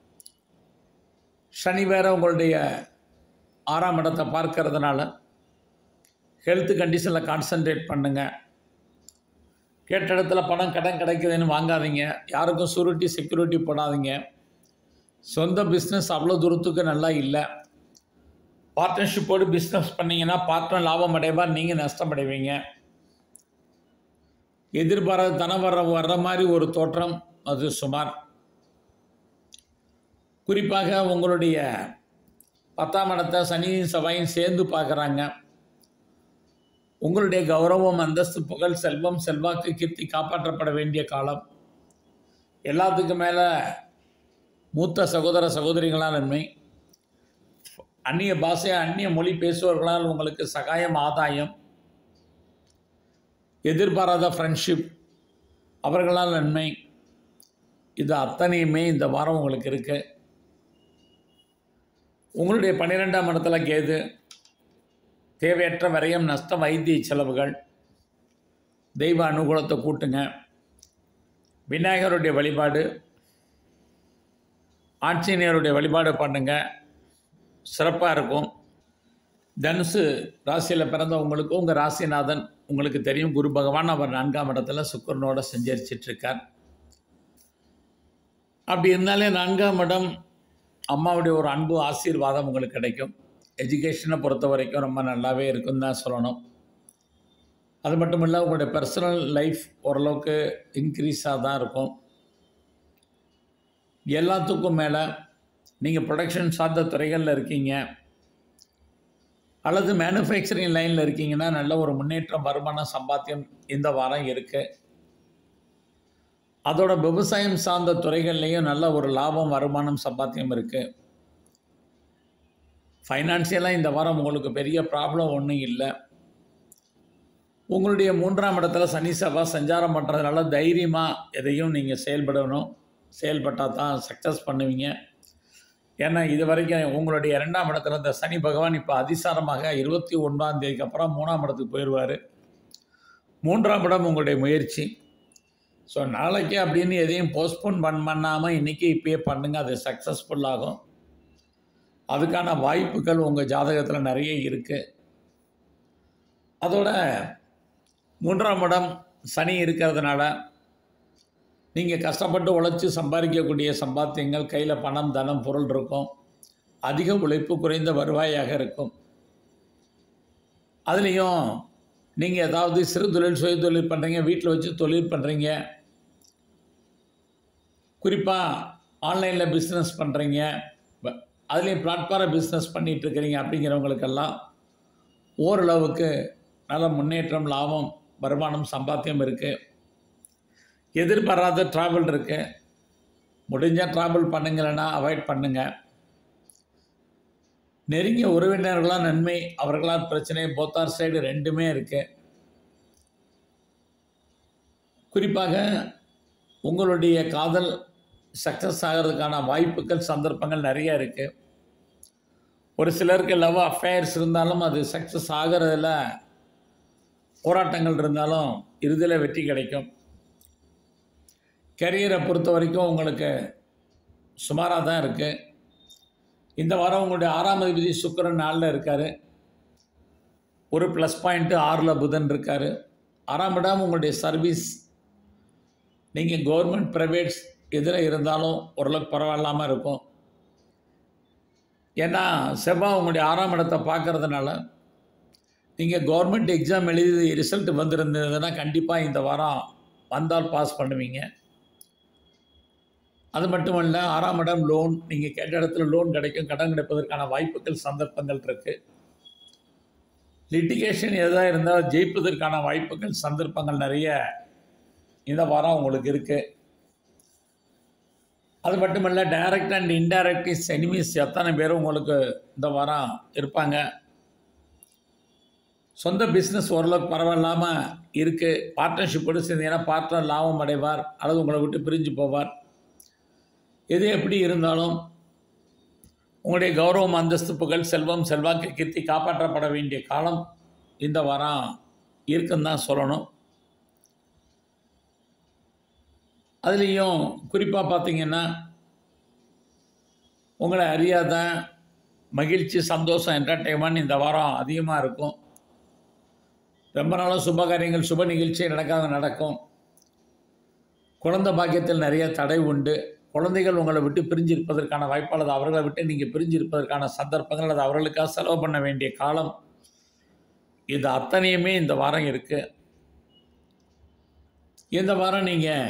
சனி வேற உங்களுடைய ஆறாம் இடத்தை பார்க்கறதுனால ஹெல்த் கண்டிஷனில் கான்சன்ட்ரேட் பண்ணுங்கள் கேட்ட இடத்துல பணம் கடன் கிடைக்குதுன்னு வாங்காதீங்க யாருக்கும் சூரிட்டி செக்யூரிட்டி போடாதீங்க சொந்த பிஸ்னஸ் அவ்வளோ தூரத்துக்கு நல்லா இல்லை பார்ட்னர்ஷிப்போடு பிஸ்னஸ் பண்ணிங்கன்னா பார்ட்னர் லாபம் அடைவார் நீங்கள் நஷ்டம் அடைவீங்க எதிர்பாராத தனம் வர வர்ற மாதிரி ஒரு தோற்றம் அது சுமார் குறிப்பாக உங்களுடைய பத்தாம் இடத்தை சனியும் செவ்வாயும் சேர்ந்து பார்க்குறாங்க உங்களுடைய கௌரவம் அந்தஸ்து புகழ் செல்வம் செல்வாக்கு கீர்த்தி காப்பாற்றப்பட வேண்டிய காலம் எல்லாத்துக்கும் மேலே மூத்த சகோதர சகோதரிகளால் நன்மை அந்நிய பாஷை அந்நிய மொழி பேசுபவர்களால் உங்களுக்கு சகாயம் ஆதாயம் எதிர்பாராத ஃப்ரெண்ட்ஷிப் அவர்களால் நன்மை இது அத்தனையுமே இந்த வாரம் உங்களுக்கு இருக்கு உங்களுடைய பன்னிரெண்டாம் இடத்துல கேது தேவையற்ற விரயம் நஷ்டம் வைத்திய செலவுகள் தெய்வ அனுகூலத்தை கூட்டுங்க விநாயகருடைய வழிபாடு ஆஞ்சநேயருடைய வழிபாடு பண்ணுங்க சிறப்பாக இருக்கும் தனுசு ராசியில் பிறந்த உங்களுக்கு உங்கள் ராசிநாதன் உங்களுக்கு தெரியும் குரு பகவான் அவர் நான்காம் இடத்துல சுக்கரனோட சஞ்சரிச்சிட்ருக்கார் அப்படி இருந்தாலே நான்காம் இடம் அம்மாவுடைய ஒரு அன்பு ஆசீர்வாதம் உங்களுக்கு கிடைக்கும் எஜுகேஷனை பொறுத்த வரைக்கும் ரொம்ப நல்லாவே இருக்குன்னு தான் சொல்லணும் அது மட்டும் இல்லை உங்களுடைய பர்சனல் லைஃப் ஓரளவுக்கு இன்க்ரீஸாக தான் இருக்கும் எல்லாத்துக்கும் மேலே நீங்கள் ப்ரொடக்ஷன் சார்ந்த துறைகளில் இருக்கீங்க அல்லது மேனுஃபேக்சரிங் லைனில் இருக்கீங்கன்னா நல்ல ஒரு முன்னேற்றம் வருமானம் சம்பாத்தியம் இந்த வாரம் இருக்குது அதோட விவசாயம் சார்ந்த துறைகள்லேயும் நல்ல ஒரு லாபம் வருமானம் சம்பாத்தியம் இருக்குது ஃபைனான்சியலாக இந்த வாரம் உங்களுக்கு பெரிய ப்ராப்ளம் ஒன்றும் இல்லை உங்களுடைய மூன்றாம் இடத்துல சனி செவ்வாய் சஞ்சாரம் பண்ணுறதுனால தைரியமாக எதையும் நீங்கள் செயல்படணும் செயல்பட்டால் தான் சக்ஸஸ் பண்ணுவீங்க ஏன்னா இது வரைக்கும் உங்களுடைய இரண்டாம் இடத்துல இந்த சனி பகவான் இப்போ அதிசாரமாக இருபத்தி ஒன்றாம் தேதிக்கு அப்புறம் மூணாம் இடத்துக்கு போயிடுவார் மூன்றாம் இடம் உங்களுடைய முயற்சி ஸோ நாளைக்கு அப்படின்னு எதையும் போஸ்ட்போன் பண் பண்ணாமல் இன்றைக்கி இப்பயே பண்ணுங்கள் அது சக்ஸஸ்ஃபுல் ஆகும் அதுக்கான வாய்ப்புகள் உங்கள் ஜாதகத்தில் நிறைய இருக்குது அதோட மூன்றாம் இடம் சனி இருக்கிறதுனால நீங்கள் கஷ்டப்பட்டு உழைச்சி சம்பாதிக்கக்கூடிய சம்பாத்தியங்கள் கையில் பணம் தனம் பொருள் இருக்கும் அதிக உழைப்பு குறைந்த வருவாயாக இருக்கும் அதுலேயும் நீங்கள் ஏதாவது சிறு தொழில் சுய தொழில் பண்ணுறீங்க வீட்டில் வச்சு தொழில் பண்ணுறீங்க குறிப்பாக ஆன்லைனில் பிஸ்னஸ் பண்ணுறீங்க அதுலேயும் பிளாட்ஃபாரம் பிஸ்னஸ் பண்ணிகிட்டு இருக்கிறீங்க அப்படிங்கிறவங்களுக்கெல்லாம் ஓரளவுக்கு நல்ல முன்னேற்றம் லாபம் வருமானம் சம்பாத்தியம் இருக்குது எதிர்பாராத ட்ராவல் இருக்குது முடிஞ்சால் ட்ராவல் பண்ணுங்களேன்னா அவாய்ட் பண்ணுங்கள் நெருங்கிய உறவினர்களால் நன்மை அவர்களால் பிரச்சனை போத்தார் சைடு ரெண்டுமே இருக்குது குறிப்பாக உங்களுடைய காதல் சக்ஸஸ் ஆகிறதுக்கான வாய்ப்புகள் சந்தர்ப்பங்கள் நிறைய இருக்குது ஒரு சிலருக்கு லவ் அஃபேர்ஸ் இருந்தாலும் அது சக்ஸஸ் ஆகிறதுல போராட்டங்கள் இருந்தாலும் இறுதியில் வெற்றி கிடைக்கும் கரியரை பொறுத்த வரைக்கும் உங்களுக்கு சுமாராக தான் இருக்குது இந்த வாரம் உங்களுடைய ஆறாம் அதிபதி சுக்கரன் நாளில் இருக்கார் ஒரு ப்ளஸ் பாயிண்ட்டு ஆறில் புதன் இருக்கார் ஆறாம் இடம் உங்களுடைய சர்வீஸ் நீங்கள் கவர்மெண்ட் ப்ரைவேட்ஸ் எதில் இருந்தாலும் ஓரளவுக்கு பரவாயில்லாமல் இருக்கும் ஏன்னா செவ்வாய் உங்களுடைய ஆறாம் இடத்தை பார்க்கறதுனால நீங்கள் கவர்மெண்ட் எக்ஸாம் எழுதி ரிசல்ட் வந்திருந்ததுன்னா கண்டிப்பாக இந்த வாரம் வந்தால் பாஸ் பண்ணுவீங்க அது மட்டும் இல்லை ஆறாம் இடம் லோன் நீங்கள் கேட்ட இடத்துல லோன் கிடைக்கும் கடன் கிடைப்பதற்கான வாய்ப்புகள் சந்தர்ப்பங்கள் இருக்குது லிட்டிகேஷன் எதாக இருந்தால் ஜெயிப்பதற்கான வாய்ப்புகள் சந்தர்ப்பங்கள் நிறைய இந்த வாரம் உங்களுக்கு இருக்குது அது மட்டும் இல்லை direct and indirect is enemies எத்தனை பேரும் உங்களுக்கு இந்த வாரம் இருப்பாங்க சொந்த பிஸ்னஸ் ஓரளவுக்கு பரவாயில்லாமல் இருக்குது பார்ட்னர்ஷிப்போடு சேர்ந்தீங்கன்னா பார்ட்னர் லாபம் அடைவார் அல்லது உங்களை விட்டு பிரிஞ்சு போவார் எது எப்படி இருந்தாலும் உங்களுடைய கௌரவம் அந்தஸ்து புகழ் செல்வம் செல்வாக்கு கீர்த்தி காப்பாற்றப்பட வேண்டிய காலம் இந்த வாரம் இருக்குன்னு தான் சொல்லணும் அதுலேயும் குறிப்பாக பார்த்தீங்கன்னா உங்களை அறியாத மகிழ்ச்சி சந்தோஷம் என்டர்டெயின்மெண்ட் இந்த வாரம் அதிகமாக இருக்கும் ரொம்ப நாளாக சுப காரியங்கள் சுப நிகழ்ச்சி நடக்காத நடக்கும் குழந்தை பாக்கியத்தில் நிறைய தடை உண்டு குழந்தைகள் உங்களை விட்டு பிரிஞ்சிருப்பதற்கான வாய்ப்பு அல்லது அவர்களை விட்டு நீங்கள் பிரிஞ்சிருப்பதற்கான சந்தர்ப்பங்கள் அல்லது அவர்களுக்காக செலவு பண்ண வேண்டிய காலம் இது அத்தனையுமே இந்த வாரம் இருக்குது இந்த வாரம் நீங்கள்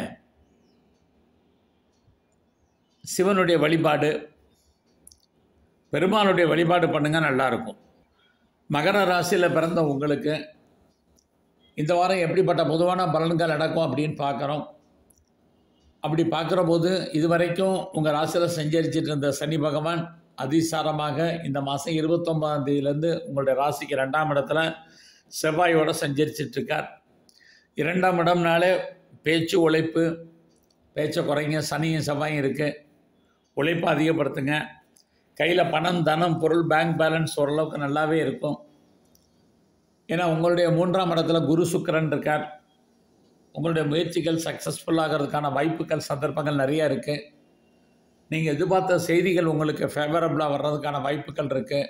சிவனுடைய வழிபாடு பெருமாளுடைய வழிபாடு பண்ணுங்கள் நல்லாயிருக்கும் மகர ராசியில் பிறந்த உங்களுக்கு இந்த வாரம் எப்படிப்பட்ட பொதுவான பலன்கள் நடக்கும் அப்படின்னு பார்க்குறோம் அப்படி பார்க்குற போது இதுவரைக்கும் உங்கள் ராசியில் சஞ்சரிச்சிட்டு இருந்த சனி பகவான் அதிசாரமாக இந்த மாதம் இருபத்தொம்பதாம் தேதியிலேருந்து உங்களுடைய ராசிக்கு ரெண்டாம் இடத்துல செவ்வாயோடு சஞ்சரிச்சிட்ருக்கார் இரண்டாம் இடம்னாலே பேச்சு உழைப்பு பேச்சை குறைங்க சனியும் செவ்வாயும் இருக்குது உழைப்பை அதிகப்படுத்துங்க கையில் பணம் தனம் பொருள் பேங்க் பேலன்ஸ் ஓரளவுக்கு நல்லாவே இருக்கும் ஏன்னா உங்களுடைய மூன்றாம் இடத்துல குரு சுக்கரன் இருக்கார் உங்களுடைய முயற்சிகள் சக்ஸஸ்ஃபுல் ஆகிறதுக்கான வாய்ப்புகள் சந்தர்ப்பங்கள் நிறையா இருக்குது நீங்கள் எதிர்பார்த்த செய்திகள் உங்களுக்கு ஃபேவரபுளாக வர்றதுக்கான வாய்ப்புகள் இருக்குது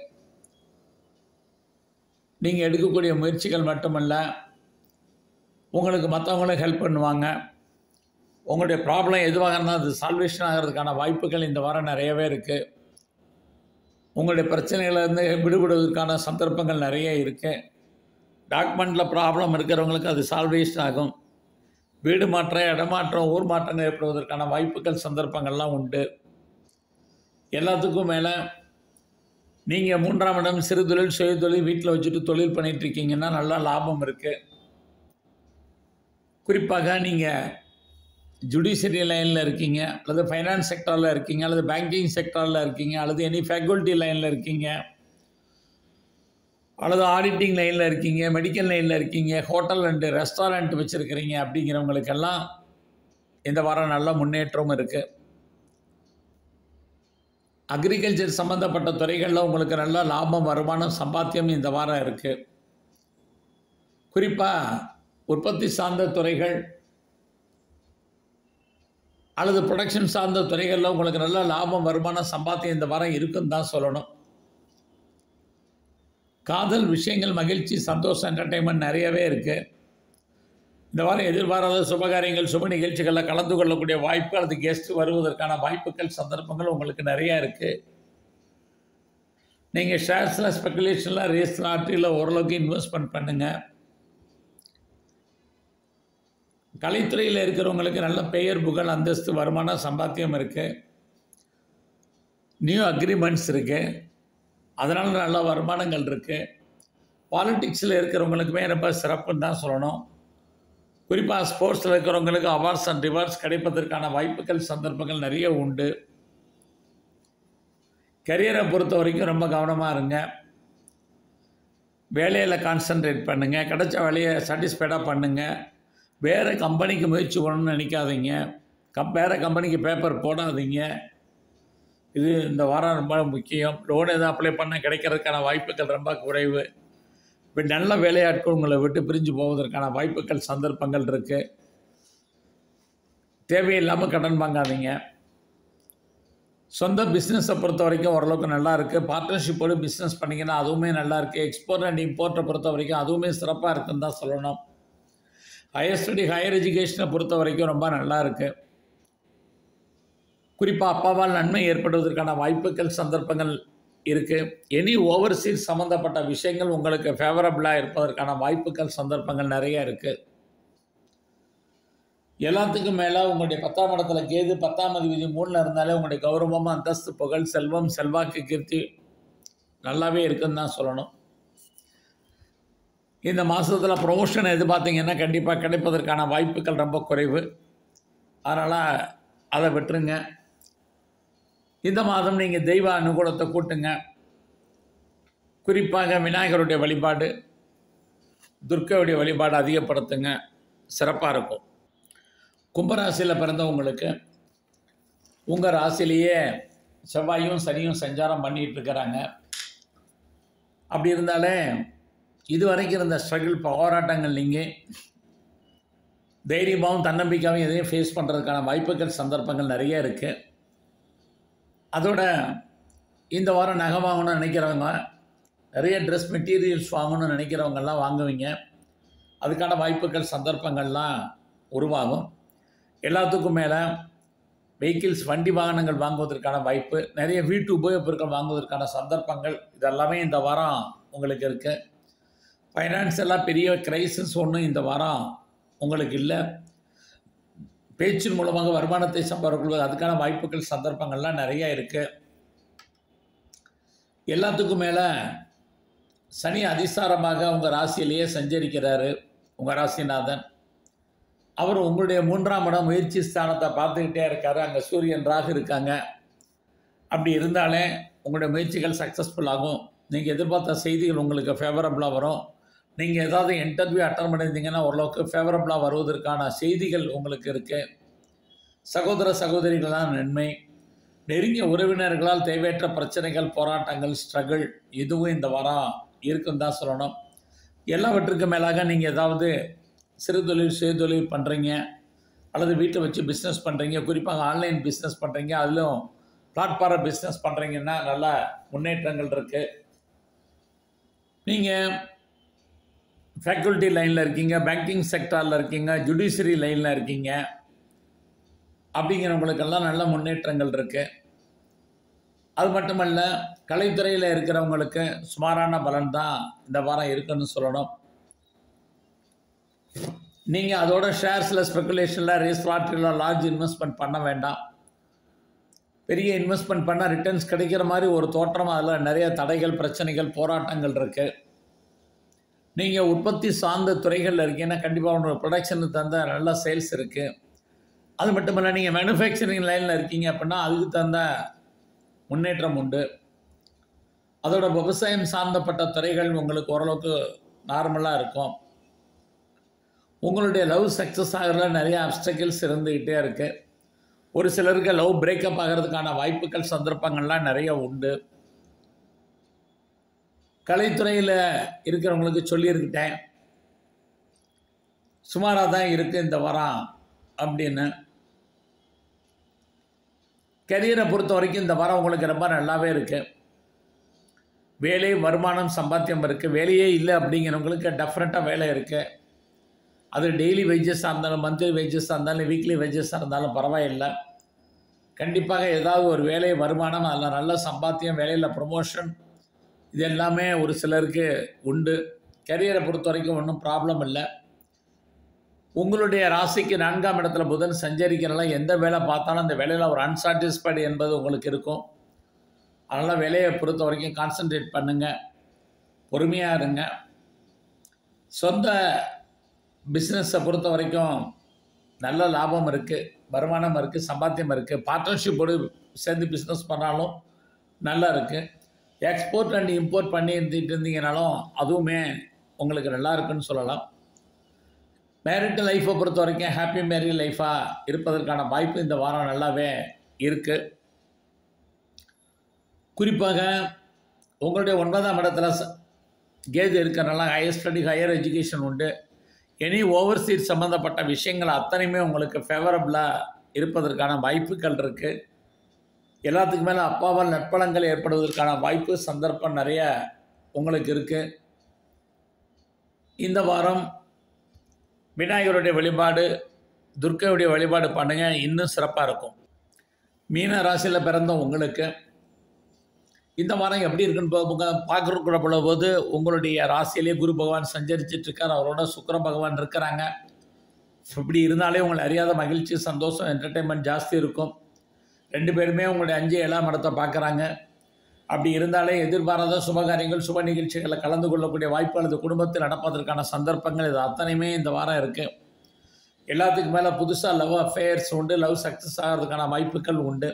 நீங்கள் எடுக்கக்கூடிய முயற்சிகள் மட்டுமல்ல உங்களுக்கு மற்றவங்களும் ஹெல்ப் பண்ணுவாங்க உங்களுடைய ப்ராப்ளம் எதுவாக இருந்தால் அது சால்வேஷன் ஆகிறதுக்கான வாய்ப்புகள் இந்த வாரம் நிறையவே இருக்குது உங்களுடைய பிரச்சனைகளிலேருந்து விடுபடுவதற்கான சந்தர்ப்பங்கள் நிறைய இருக்குது டாக்குமெண்ட்டில் ப்ராப்ளம் இருக்கிறவங்களுக்கு அது சால்வேஷன் ஆகும் வீடு மாற்றம் இடமாற்றம் ஊர் மாற்றங்கள் ஏற்படுவதற்கான வாய்ப்புகள் சந்தர்ப்பங்கள்லாம் உண்டு எல்லாத்துக்கும் மேலே நீங்கள் மூன்றாம் இடம் சிறு தொழில் சுய தொழில் வீட்டில் வச்சுட்டு தொழில் பண்ணிகிட்டு இருக்கீங்கன்னா நல்லா லாபம் இருக்குது குறிப்பாக நீங்கள் ஜுடிஷியரி லைனில் இருக்கீங்க அல்லது ஃபைனான்ஸ் செக்டாரில் இருக்கீங்க அல்லது பேங்கிங் செக்டாரில் இருக்கீங்க அல்லது எனி ஃபேக்கல்ட்டி லைனில் இருக்கீங்க அல்லது ஆடிட்டிங் லைனில் இருக்கீங்க மெடிக்கல் லைனில் இருக்கீங்க ஹோட்டல் அண்டு ரெஸ்டாரண்ட் வச்சுருக்கிறீங்க அப்படிங்கிறவங்களுக்கெல்லாம் இந்த வாரம் நல்ல முன்னேற்றம் இருக்குது அக்ரிகல்ச்சர் சம்மந்தப்பட்ட துறைகளில் உங்களுக்கு நல்ல லாபம் வருமானம் சம்பாத்தியம் இந்த வாரம் இருக்குது குறிப்பாக உற்பத்தி சார்ந்த துறைகள் அல்லது ப்ரொடக்ஷன் சார்ந்த துறைகளில் உங்களுக்கு நல்ல லாபம் வருமானம் சம்பாத்தியம் இந்த வாரம் இருக்குன்னு தான் சொல்லணும் காதல் விஷயங்கள் மகிழ்ச்சி சந்தோஷம் என்டர்டெயின்மெண்ட் நிறையவே இருக்குது இந்த வாரம் எதிர்பாராத சுபகாரியங்கள் சுப நிகழ்ச்சிகளில் கலந்து கொள்ளக்கூடிய வாய்ப்பு அல்லது கெஸ்ட் வருவதற்கான வாய்ப்புகள் சந்தர்ப்பங்கள் உங்களுக்கு நிறையா இருக்குது நீங்கள் ஷேர்ஸில் ஸ்பெகுலேஷனில் ரேஸ் லாட்ரியில் ஓரளவுக்கு இன்வெஸ்ட்மெண்ட் பண்ணுங்கள் கலைத்துறையில் இருக்கிறவங்களுக்கு நல்ல பெயர் புகழ் அந்தஸ்து வருமானம் சம்பாத்தியம் இருக்குது நியூ அக்ரிமெண்ட்ஸ் இருக்குது அதனால் நல்ல வருமானங்கள் இருக்குது பாலிட்டிக்ஸில் இருக்கிறவங்களுக்குமே ரொம்ப சிறப்புன்னு தான் சொல்லணும் குறிப்பாக ஸ்போர்ட்ஸில் இருக்கிறவங்களுக்கு அவார்ட்ஸ் அண்ட் ரிவார்ட்ஸ் கிடைப்பதற்கான வாய்ப்புகள் சந்தர்ப்பங்கள் நிறைய உண்டு கரியரை பொறுத்த வரைக்கும் ரொம்ப கவனமாக இருங்க வேலையில் கான்சன்ட்ரேட் பண்ணுங்கள் கிடைச்ச வேலையை சாட்டிஸ்ஃபைடாக பண்ணுங்கள் வேறு கம்பெனிக்கு முயற்சி பண்ணணும்னு நினைக்காதீங்க கம் வேறு கம்பெனிக்கு பேப்பர் போடாதீங்க இது இந்த வாரம் ரொம்ப முக்கியம் லோன் எதாவது அப்ளை பண்ண கிடைக்கிறதுக்கான வாய்ப்புகள் ரொம்ப குறைவு இப்போ நல்ல வேலையாட்கள் உங்களை விட்டு பிரிஞ்சு போவதற்கான வாய்ப்புகள் சந்தர்ப்பங்கள் இருக்குது தேவையில்லாமல் கடன் வாங்காதீங்க சொந்த பிஸ்னஸை பொறுத்த வரைக்கும் ஓரளவுக்கு நல்லா இருக்குது பார்ட்னர்ஷிப்போடு பிஸ்னஸ் பண்ணிங்கன்னா அதுவுமே நல்லா இருக்குது எக்ஸ்போர்ட் அண்ட் இம்போர்ட்டை பொறுத்த வரைக்கும் அதுவுமே சிறப்பாக இருக்குன்னு தான் சொல்லணும் ஹையர் ஸ்டடி ஹையர் எஜுகேஷனை பொறுத்த வரைக்கும் ரொம்ப நல்லா இருக்குது குறிப்பாக அப்பாவால் நன்மை ஏற்படுவதற்கான வாய்ப்புகள் சந்தர்ப்பங்கள் இருக்குது எனி ஓவர்சீஸ் சம்மந்தப்பட்ட விஷயங்கள் உங்களுக்கு ஃபேவரபுளாக இருப்பதற்கான வாய்ப்புகள் சந்தர்ப்பங்கள் நிறைய இருக்குது எல்லாத்துக்கும் மேலே உங்களுடைய பத்தாம் இடத்துல கேது பத்தாம் அதிபதி மூணில் இருந்தாலே உங்களுடைய கௌரவமாக அந்தஸ்து புகழ் செல்வம் செல்வாக்கு கீர்த்தி நல்லாவே இருக்குன்னு தான் சொல்லணும் இந்த மாதத்தில் ப்ரொமோஷன் எதிர்பார்த்தீங்கன்னா கண்டிப்பாக கிடைப்பதற்கான வாய்ப்புகள் ரொம்ப குறைவு அதனால் அதை விட்டுருங்க இந்த மாதம் நீங்கள் தெய்வ அனுகூலத்தை கூட்டுங்க குறிப்பாக விநாயகருடைய வழிபாடு துர்க்கையுடைய வழிபாடு அதிகப்படுத்துங்க சிறப்பாக இருக்கும் கும்பராசியில் பிறந்தவங்களுக்கு உங்கள் ராசிலேயே செவ்வாயும் சனியும் சஞ்சாரம் பண்ணிட்டு இருக்கிறாங்க அப்படி இருந்தாலே இது வரைக்கும் இருந்த ஸ்ட்ரகிள் போராட்டங்கள் நீங்கள் தைரியமாகவும் தன்னம்பிக்கையாகவும் எதையும் ஃபேஸ் பண்ணுறதுக்கான வாய்ப்புகள் சந்தர்ப்பங்கள் நிறைய இருக்குது அதோட இந்த வாரம் நகை வாங்கணும்னு நினைக்கிறவங்க நிறைய ட்ரெஸ் மெட்டீரியல்ஸ் வாங்கணும்னு நினைக்கிறவங்கெல்லாம் வாங்குவீங்க அதுக்கான வாய்ப்புகள் சந்தர்ப்பங்கள்லாம் உருவாகும் எல்லாத்துக்கும் மேலே வெஹிக்கிள்ஸ் வண்டி வாகனங்கள் வாங்குவதற்கான வாய்ப்பு நிறைய வீட்டு உபயோகப் பொருட்கள் வாங்குவதற்கான சந்தர்ப்பங்கள் இதெல்லாமே இந்த வாரம் உங்களுக்கு இருக்குது ஃபைனான்சியலாக பெரிய கிரைசிஸ் ஒன்றும் இந்த வாரம் உங்களுக்கு இல்லை பேச்சின் மூலமாக வருமானத்தை சம்பாதிக்கொள்வது அதுக்கான வாய்ப்புகள் சந்தர்ப்பங்கள்லாம் நிறைய இருக்குது எல்லாத்துக்கும் மேலே சனி அதிசாரமாக உங்கள் ராசியிலேயே சஞ்சரிக்கிறாரு உங்கள் ராசிநாதன் அவர் உங்களுடைய மூன்றாம் இடம் முயற்சி ஸ்தானத்தை பார்த்துக்கிட்டே இருக்காரு அங்கே சூரியன் ராகு இருக்காங்க அப்படி இருந்தாலே உங்களுடைய முயற்சிகள் சக்ஸஸ்ஃபுல் ஆகும் நீங்கள் எதிர்பார்த்த செய்திகள் உங்களுக்கு ஃபேவரபுளாக வரும் நீங்கள் ஏதாவது இன்டர்வியூ அட்டன் பண்ணியிருந்தீங்கன்னா ஓரளவுக்கு ஃபேவரபுளாக வருவதற்கான செய்திகள் உங்களுக்கு இருக்குது சகோதர சகோதரிகளான நன்மை நெருங்கிய உறவினர்களால் தேவையற்ற பிரச்சனைகள் போராட்டங்கள் ஸ்ட்ரகிள் இதுவும் இந்த வாரம் இருக்குன்னு தான் சொல்லணும் எல்லாவற்றுக்கும் மேலாக நீங்கள் ஏதாவது சிறு தொழில் சுய தொழில் பண்ணுறீங்க அல்லது வீட்டில் வச்சு பிஸ்னஸ் பண்ணுறீங்க குறிப்பாக ஆன்லைன் பிஸ்னஸ் பண்ணுறீங்க அதிலும் பிளாட்ஃபார்ம் பிஸ்னஸ் பண்ணுறீங்கன்னா நல்ல முன்னேற்றங்கள் இருக்குது நீங்கள் ஃபேக்கல்ட்டி லைனில் இருக்கீங்க பேங்கிங் செக்டாரில் இருக்கீங்க ஜுடிஷரி லைனில் இருக்கீங்க அப்படிங்கிறவங்களுக்கெல்லாம் நல்ல முன்னேற்றங்கள் இருக்குது அது மட்டுமல்ல கலைத்துறையில் இருக்கிறவங்களுக்கு சுமாரான பலன் தான் இந்த வாரம் இருக்குன்னு சொல்லணும் நீங்கள் அதோட ஷேர்ஸில் ஸ்பெகுலேஷனில் ரேஸ் லாட்ரியில் லார்ஜ் இன்வெஸ்ட்மெண்ட் பண்ண வேண்டாம் பெரிய இன்வெஸ்ட்மெண்ட் பண்ணால் ரிட்டர்ன்ஸ் கிடைக்கிற மாதிரி ஒரு தோற்றம் அதில் நிறைய தடைகள் பிரச்சனைகள் போராட்டங்கள் இருக்குது நீங்கள் உற்பத்தி சார்ந்த துறைகளில் இருக்கீங்கன்னா கண்டிப்பாக உங்களோட ப்ரொடக்ஷனுக்கு தகுந்த நல்ல சேல்ஸ் இருக்குது அது மட்டும் இல்லை நீங்கள் மேனுஃபேக்சரிங் லைனில் இருக்கீங்க அப்படின்னா அதுக்கு தகுந்த முன்னேற்றம் உண்டு அதோட விவசாயம் சார்ந்தப்பட்ட துறைகள் உங்களுக்கு ஓரளவுக்கு நார்மலாக இருக்கும் உங்களுடைய லவ் சக்ஸஸ் ஆகிறதுல நிறைய அப்டக்கிள்ஸ் இருந்துக்கிட்டே இருக்குது ஒரு சிலருக்கு லவ் பிரேக்கப் ஆகிறதுக்கான வாய்ப்புகள் சந்தர்ப்பங்கள்லாம் நிறைய உண்டு கலைத்துறையில் இருக்கிறவங்களுக்கு சொல்லியிருக்கிட்டேன் சுமாராக தான் இருக்குது இந்த வாரம் அப்படின்னு கரியரை பொறுத்த வரைக்கும் இந்த வாரம் உங்களுக்கு ரொம்ப நல்லாவே இருக்குது வேலை வருமானம் சம்பாத்தியம் இருக்குது வேலையே இல்லை அப்படிங்கிறவங்களுக்கு டெஃபினட்டாக வேலை இருக்குது அது டெய்லி வேஜஸாக இருந்தாலும் மந்த்லி வேஜஸாக இருந்தாலும் வீக்லி வேஜஸாக இருந்தாலும் பரவாயில்லை கண்டிப்பாக ஏதாவது ஒரு வேலை வருமானம் அதில் நல்ல சம்பாத்தியம் வேலையில் ப்ரொமோஷன் இது எல்லாமே ஒரு சிலருக்கு உண்டு கரியரை பொறுத்த வரைக்கும் ஒன்றும் ப்ராப்ளம் இல்லை உங்களுடைய ராசிக்கு நான்காம் இடத்துல புதன் சஞ்சரிக்கிறனால எந்த வேலை பார்த்தாலும் அந்த வேலையில் ஒரு அன்சாட்டிஸ்ஃபைடு என்பது உங்களுக்கு இருக்கும் அதனால் வேலையை பொறுத்த வரைக்கும் கான்சன்ட்ரேட் பண்ணுங்கள் பொறுமையாக இருங்க சொந்த பிஸ்னஸை பொறுத்த வரைக்கும் நல்ல லாபம் இருக்குது வருமானம் இருக்குது சம்பாத்தியம் இருக்குது பார்ட்னர்ஷிப்போடு சேர்ந்து பிஸ்னஸ் பண்ணாலும் நல்லா இருக்குது எக்ஸ்போர்ட் அண்ட் இம்போர்ட் பண்ணி இருந்துட்டு இருந்தீங்கனாலும் அதுவுமே உங்களுக்கு நல்லா இருக்குன்னு சொல்லலாம் மேரிட்டல் லைஃப்பை பொறுத்த வரைக்கும் ஹாப்பி மேரி லைஃபாக இருப்பதற்கான வாய்ப்பு இந்த வாரம் நல்லாவே இருக்குது குறிப்பாக உங்களுடைய ஒன்பதாம் இடத்துல ச- கேது இருக்கிறனால ஹையர் ஸ்டடி ஹையர் எஜுகேஷன் உண்டு எனி ஓவர்சீஸ் சம்மந்தப்பட்ட விஷயங்கள் அத்தனையுமே உங்களுக்கு ஃபேவரபுளாக இருப்பதற்கான வாய்ப்புகள் இருக்குது எல்லாத்துக்கு மேலே அப்பாவால் நற்பலங்கள் ஏற்படுவதற்கான வாய்ப்பு சந்தர்ப்பம் நிறைய உங்களுக்கு இருக்குது இந்த வாரம் விநாயகருடைய வழிபாடு துர்க்கையுடைய வழிபாடு பண்ணுங்கள் இன்னும் சிறப்பாக இருக்கும் மீன ராசியில் பிறந்த உங்களுக்கு இந்த வாரம் எப்படி இருக்குன்னு பார்க்குறக்குள்ள போது உங்களுடைய ராசியிலே குரு பகவான் சஞ்சரிச்சிட்டு இருக்கார் அவரோட சுக்கிர பகவான் இருக்கிறாங்க இப்படி இருந்தாலே உங்களை அறியாத மகிழ்ச்சி சந்தோஷம் என்டர்டெயின்மெண்ட் ஜாஸ்தி இருக்கும் ரெண்டு பேருமே உங்களுடைய அஞ்சு ஏழாம் இடத்தை பார்க்குறாங்க அப்படி இருந்தாலே எதிர்பாராத சுபகாரியங்கள் சுப நிகழ்ச்சிகளில் கலந்து கொள்ளக்கூடிய வாய்ப்பு அல்லது குடும்பத்தில் நடப்பதற்கான சந்தர்ப்பங்கள் இது அத்தனையுமே இந்த வாரம் இருக்குது எல்லாத்துக்கும் மேலே புதுசாக லவ் அஃபேர்ஸ் உண்டு லவ் சக்ஸஸ் ஆகிறதுக்கான வாய்ப்புகள் உண்டு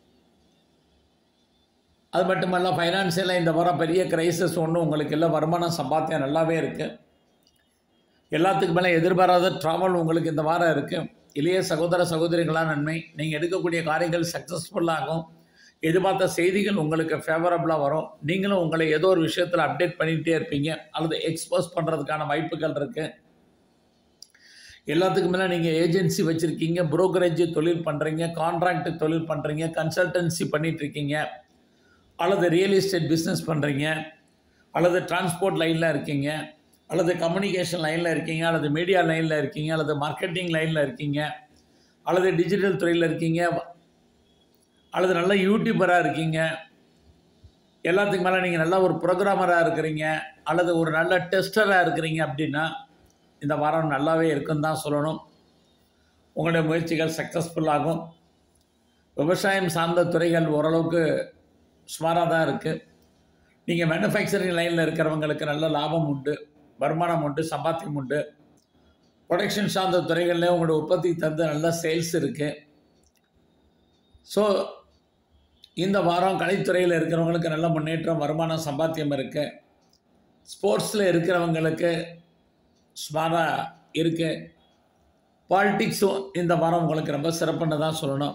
அது மட்டுமல்ல ஃபைனான்சியலாக இந்த வாரம் பெரிய கிரைசிஸ் ஒன்றும் உங்களுக்கு எல்லாம் வருமானம் சம்பாத்தியம் நல்லாவே இருக்குது எல்லாத்துக்கும் மேலே எதிர்பாராத ட்ராவல் உங்களுக்கு இந்த வாரம் இருக்குது இளைய சகோதர சகோதரிகளான நன்மை நீங்கள் எடுக்கக்கூடிய காரியங்கள் சக்ஸஸ்ஃபுல்லாகும் எதிர்பார்த்த செய்திகள் உங்களுக்கு ஃபேவரபுளாக வரும் நீங்களும் உங்களை ஏதோ ஒரு விஷயத்தில் அப்டேட் பண்ணிகிட்டே இருப்பீங்க அல்லது எக்ஸ்போஸ் பண்ணுறதுக்கான வாய்ப்புகள் இருக்குது எல்லாத்துக்கும் மேலே நீங்கள் ஏஜென்சி வச்சுருக்கீங்க புரோக்கரேஜ் தொழில் பண்ணுறீங்க கான்ட்ராக்ட் தொழில் பண்ணுறீங்க கன்சல்டன்சி பண்ணிகிட்ருக்கீங்க அல்லது ரியல் எஸ்டேட் பிஸ்னஸ் பண்ணுறீங்க அல்லது டிரான்ஸ்போர்ட் லைனில் இருக்கீங்க அல்லது கம்யூனிகேஷன் லைனில் இருக்கீங்க அல்லது மீடியா லைனில் இருக்கீங்க அல்லது மார்க்கெட்டிங் லைனில் இருக்கீங்க அல்லது டிஜிட்டல் துறையில் இருக்கீங்க அல்லது நல்ல யூடியூபராக இருக்கீங்க எல்லாத்துக்கு மேலே நீங்கள் நல்ல ஒரு ப்ரோக்ராமராக இருக்கிறீங்க அல்லது ஒரு நல்ல டெஸ்டராக இருக்கிறீங்க அப்படின்னா இந்த வாரம் நல்லாவே இருக்குன்னு தான் சொல்லணும் உங்களுடைய முயற்சிகள் சக்ஸஸ்ஃபுல் ஆகும் விவசாயம் சார்ந்த துறைகள் ஓரளவுக்கு சுமாராக தான் இருக்குது நீங்கள் மேனுஃபேக்சரிங் லைனில் இருக்கிறவங்களுக்கு நல்ல லாபம் உண்டு வருமானம் உண்டு சம்பாத்தியம் உண்டு ப்ரொடக்ஷன் சார்ந்த துறைகளில் உங்களோட உற்பத்திக்கு தகுந்த நல்ல சேல்ஸ் இருக்குது ஸோ இந்த வாரம் கலைத்துறையில் இருக்கிறவங்களுக்கு நல்ல முன்னேற்றம் வருமானம் சம்பாத்தியம் இருக்குது ஸ்போர்ட்ஸில் இருக்கிறவங்களுக்கு சுமாராக இருக்குது பாலிட்டிக்ஸும் இந்த வாரம் உங்களுக்கு ரொம்ப சிறப்புன்னு தான் சொல்லணும்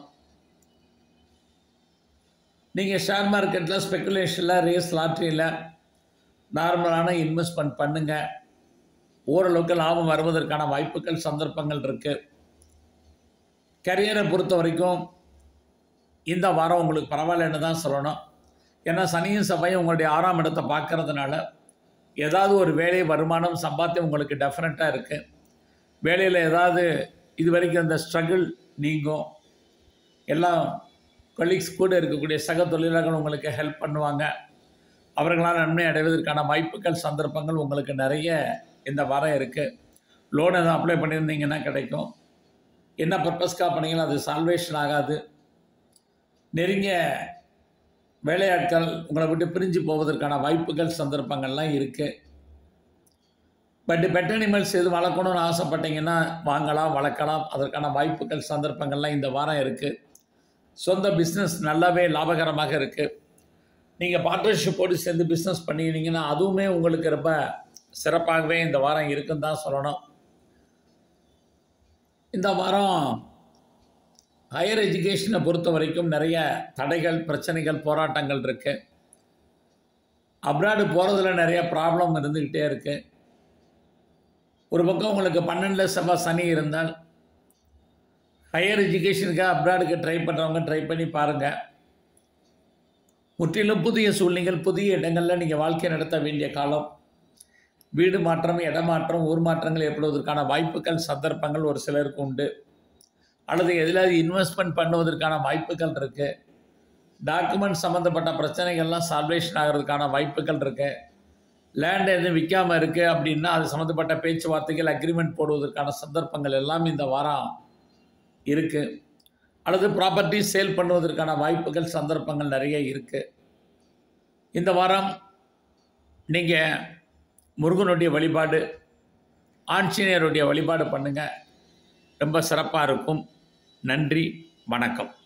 நீங்கள் ஷேர் மார்க்கெட்டில் ஸ்பெக்குலேஷனில் ரேஸ் லாட்ரியில் நார்மலான இன்வெஸ்ட்மெண்ட் பண்ணுங்கள் ஓரளவுக்கு லாபம் வருவதற்கான வாய்ப்புகள் சந்தர்ப்பங்கள் இருக்குது கரியரை பொறுத்த வரைக்கும் இந்த வாரம் உங்களுக்கு பரவாயில்லன்னு தான் சொல்லணும் ஏன்னா சனியும் செவ்வாயும் உங்களுடைய ஆறாம் இடத்தை பார்க்கறதுனால ஏதாவது ஒரு வேலை வருமானம் சம்பாத்தியம் உங்களுக்கு டெஃபினட்டாக இருக்குது வேலையில் ஏதாவது இது வரைக்கும் அந்த ஸ்ட்ரகிள் நீங்கும் எல்லாம் கொலீக்ஸ் கூட இருக்கக்கூடிய சக தொழிலாளர்கள் உங்களுக்கு ஹெல்ப் பண்ணுவாங்க அவர்களால் நன்மை அடைவதற்கான வாய்ப்புகள் சந்தர்ப்பங்கள் உங்களுக்கு நிறைய இந்த வாரம் இருக்குது லோன் எதுவும் அப்ளை பண்ணியிருந்தீங்கன்னா கிடைக்கும் என்ன பர்பஸ்க்காக பண்ணீங்களோ அது சால்வேஷன் ஆகாது நெருங்கிய வேலையாட்கள் உங்களை விட்டு பிரிஞ்சு போவதற்கான வாய்ப்புகள் சந்தர்ப்பங்கள்லாம் இருக்குது பட் பெட் அனிமல்ஸ் எது வளர்க்கணும்னு ஆசைப்பட்டீங்கன்னா வாங்கலாம் வளர்க்கலாம் அதற்கான வாய்ப்புகள் சந்தர்ப்பங்கள்லாம் இந்த வாரம் இருக்குது சொந்த பிஸ்னஸ் நல்லாவே லாபகரமாக இருக்குது நீங்கள் பார்ட்னர்ஷிப்போடு சேர்ந்து பிஸ்னஸ் பண்ணிக்கினீங்கன்னா அதுவுமே உங்களுக்கு ரொம்ப சிறப்பாகவே இந்த வாரம் இருக்குன்னு தான் சொல்லணும் இந்த வாரம் ஹையர் எஜுகேஷனை பொறுத்த வரைக்கும் நிறைய தடைகள் பிரச்சனைகள் போராட்டங்கள் இருக்குது அப்ராடு போகிறதுல நிறைய ப்ராப்ளம் இருந்துக்கிட்டே இருக்குது ஒரு பக்கம் உங்களுக்கு பன்னெண்டில் செவ்வாய் சனி இருந்தால் ஹையர் எஜுகேஷனுக்காக அப்ராடுக்கு ட்ரை பண்ணுறவங்க ட்ரை பண்ணி பாருங்கள் முற்றிலும் புதிய சூழ்நிலைகள் புதிய இடங்களில் நீங்கள் வாழ்க்கை நடத்த வேண்டிய காலம் வீடு மாற்றம் இடமாற்றம் ஊர் மாற்றங்கள் ஏற்படுவதற்கான வாய்ப்புகள் சந்தர்ப்பங்கள் ஒரு சிலருக்கு உண்டு அல்லது எதிலாவது இன்வெஸ்ட்மெண்ட் பண்ணுவதற்கான வாய்ப்புகள் இருக்குது டாக்குமெண்ட் சம்மந்தப்பட்ட பிரச்சனைகள்லாம் சால்வேஷன் ஆகிறதுக்கான வாய்ப்புகள் இருக்குது லேண்ட் எதுவும் விற்காமல் இருக்குது அப்படின்னா அது சம்மந்தப்பட்ட பேச்சுவார்த்தைகள் அக்ரிமெண்ட் போடுவதற்கான சந்தர்ப்பங்கள் எல்லாம் இந்த வாரம் இருக்குது அல்லது ப்ராப்பர்ட்டி சேல் பண்ணுவதற்கான வாய்ப்புகள் சந்தர்ப்பங்கள் நிறைய இருக்குது இந்த வாரம் நீங்கள் முருகனுடைய வழிபாடு ஆஞ்சநேயருடைய வழிபாடு பண்ணுங்கள் ரொம்ப சிறப்பாக இருக்கும் நன்றி வணக்கம்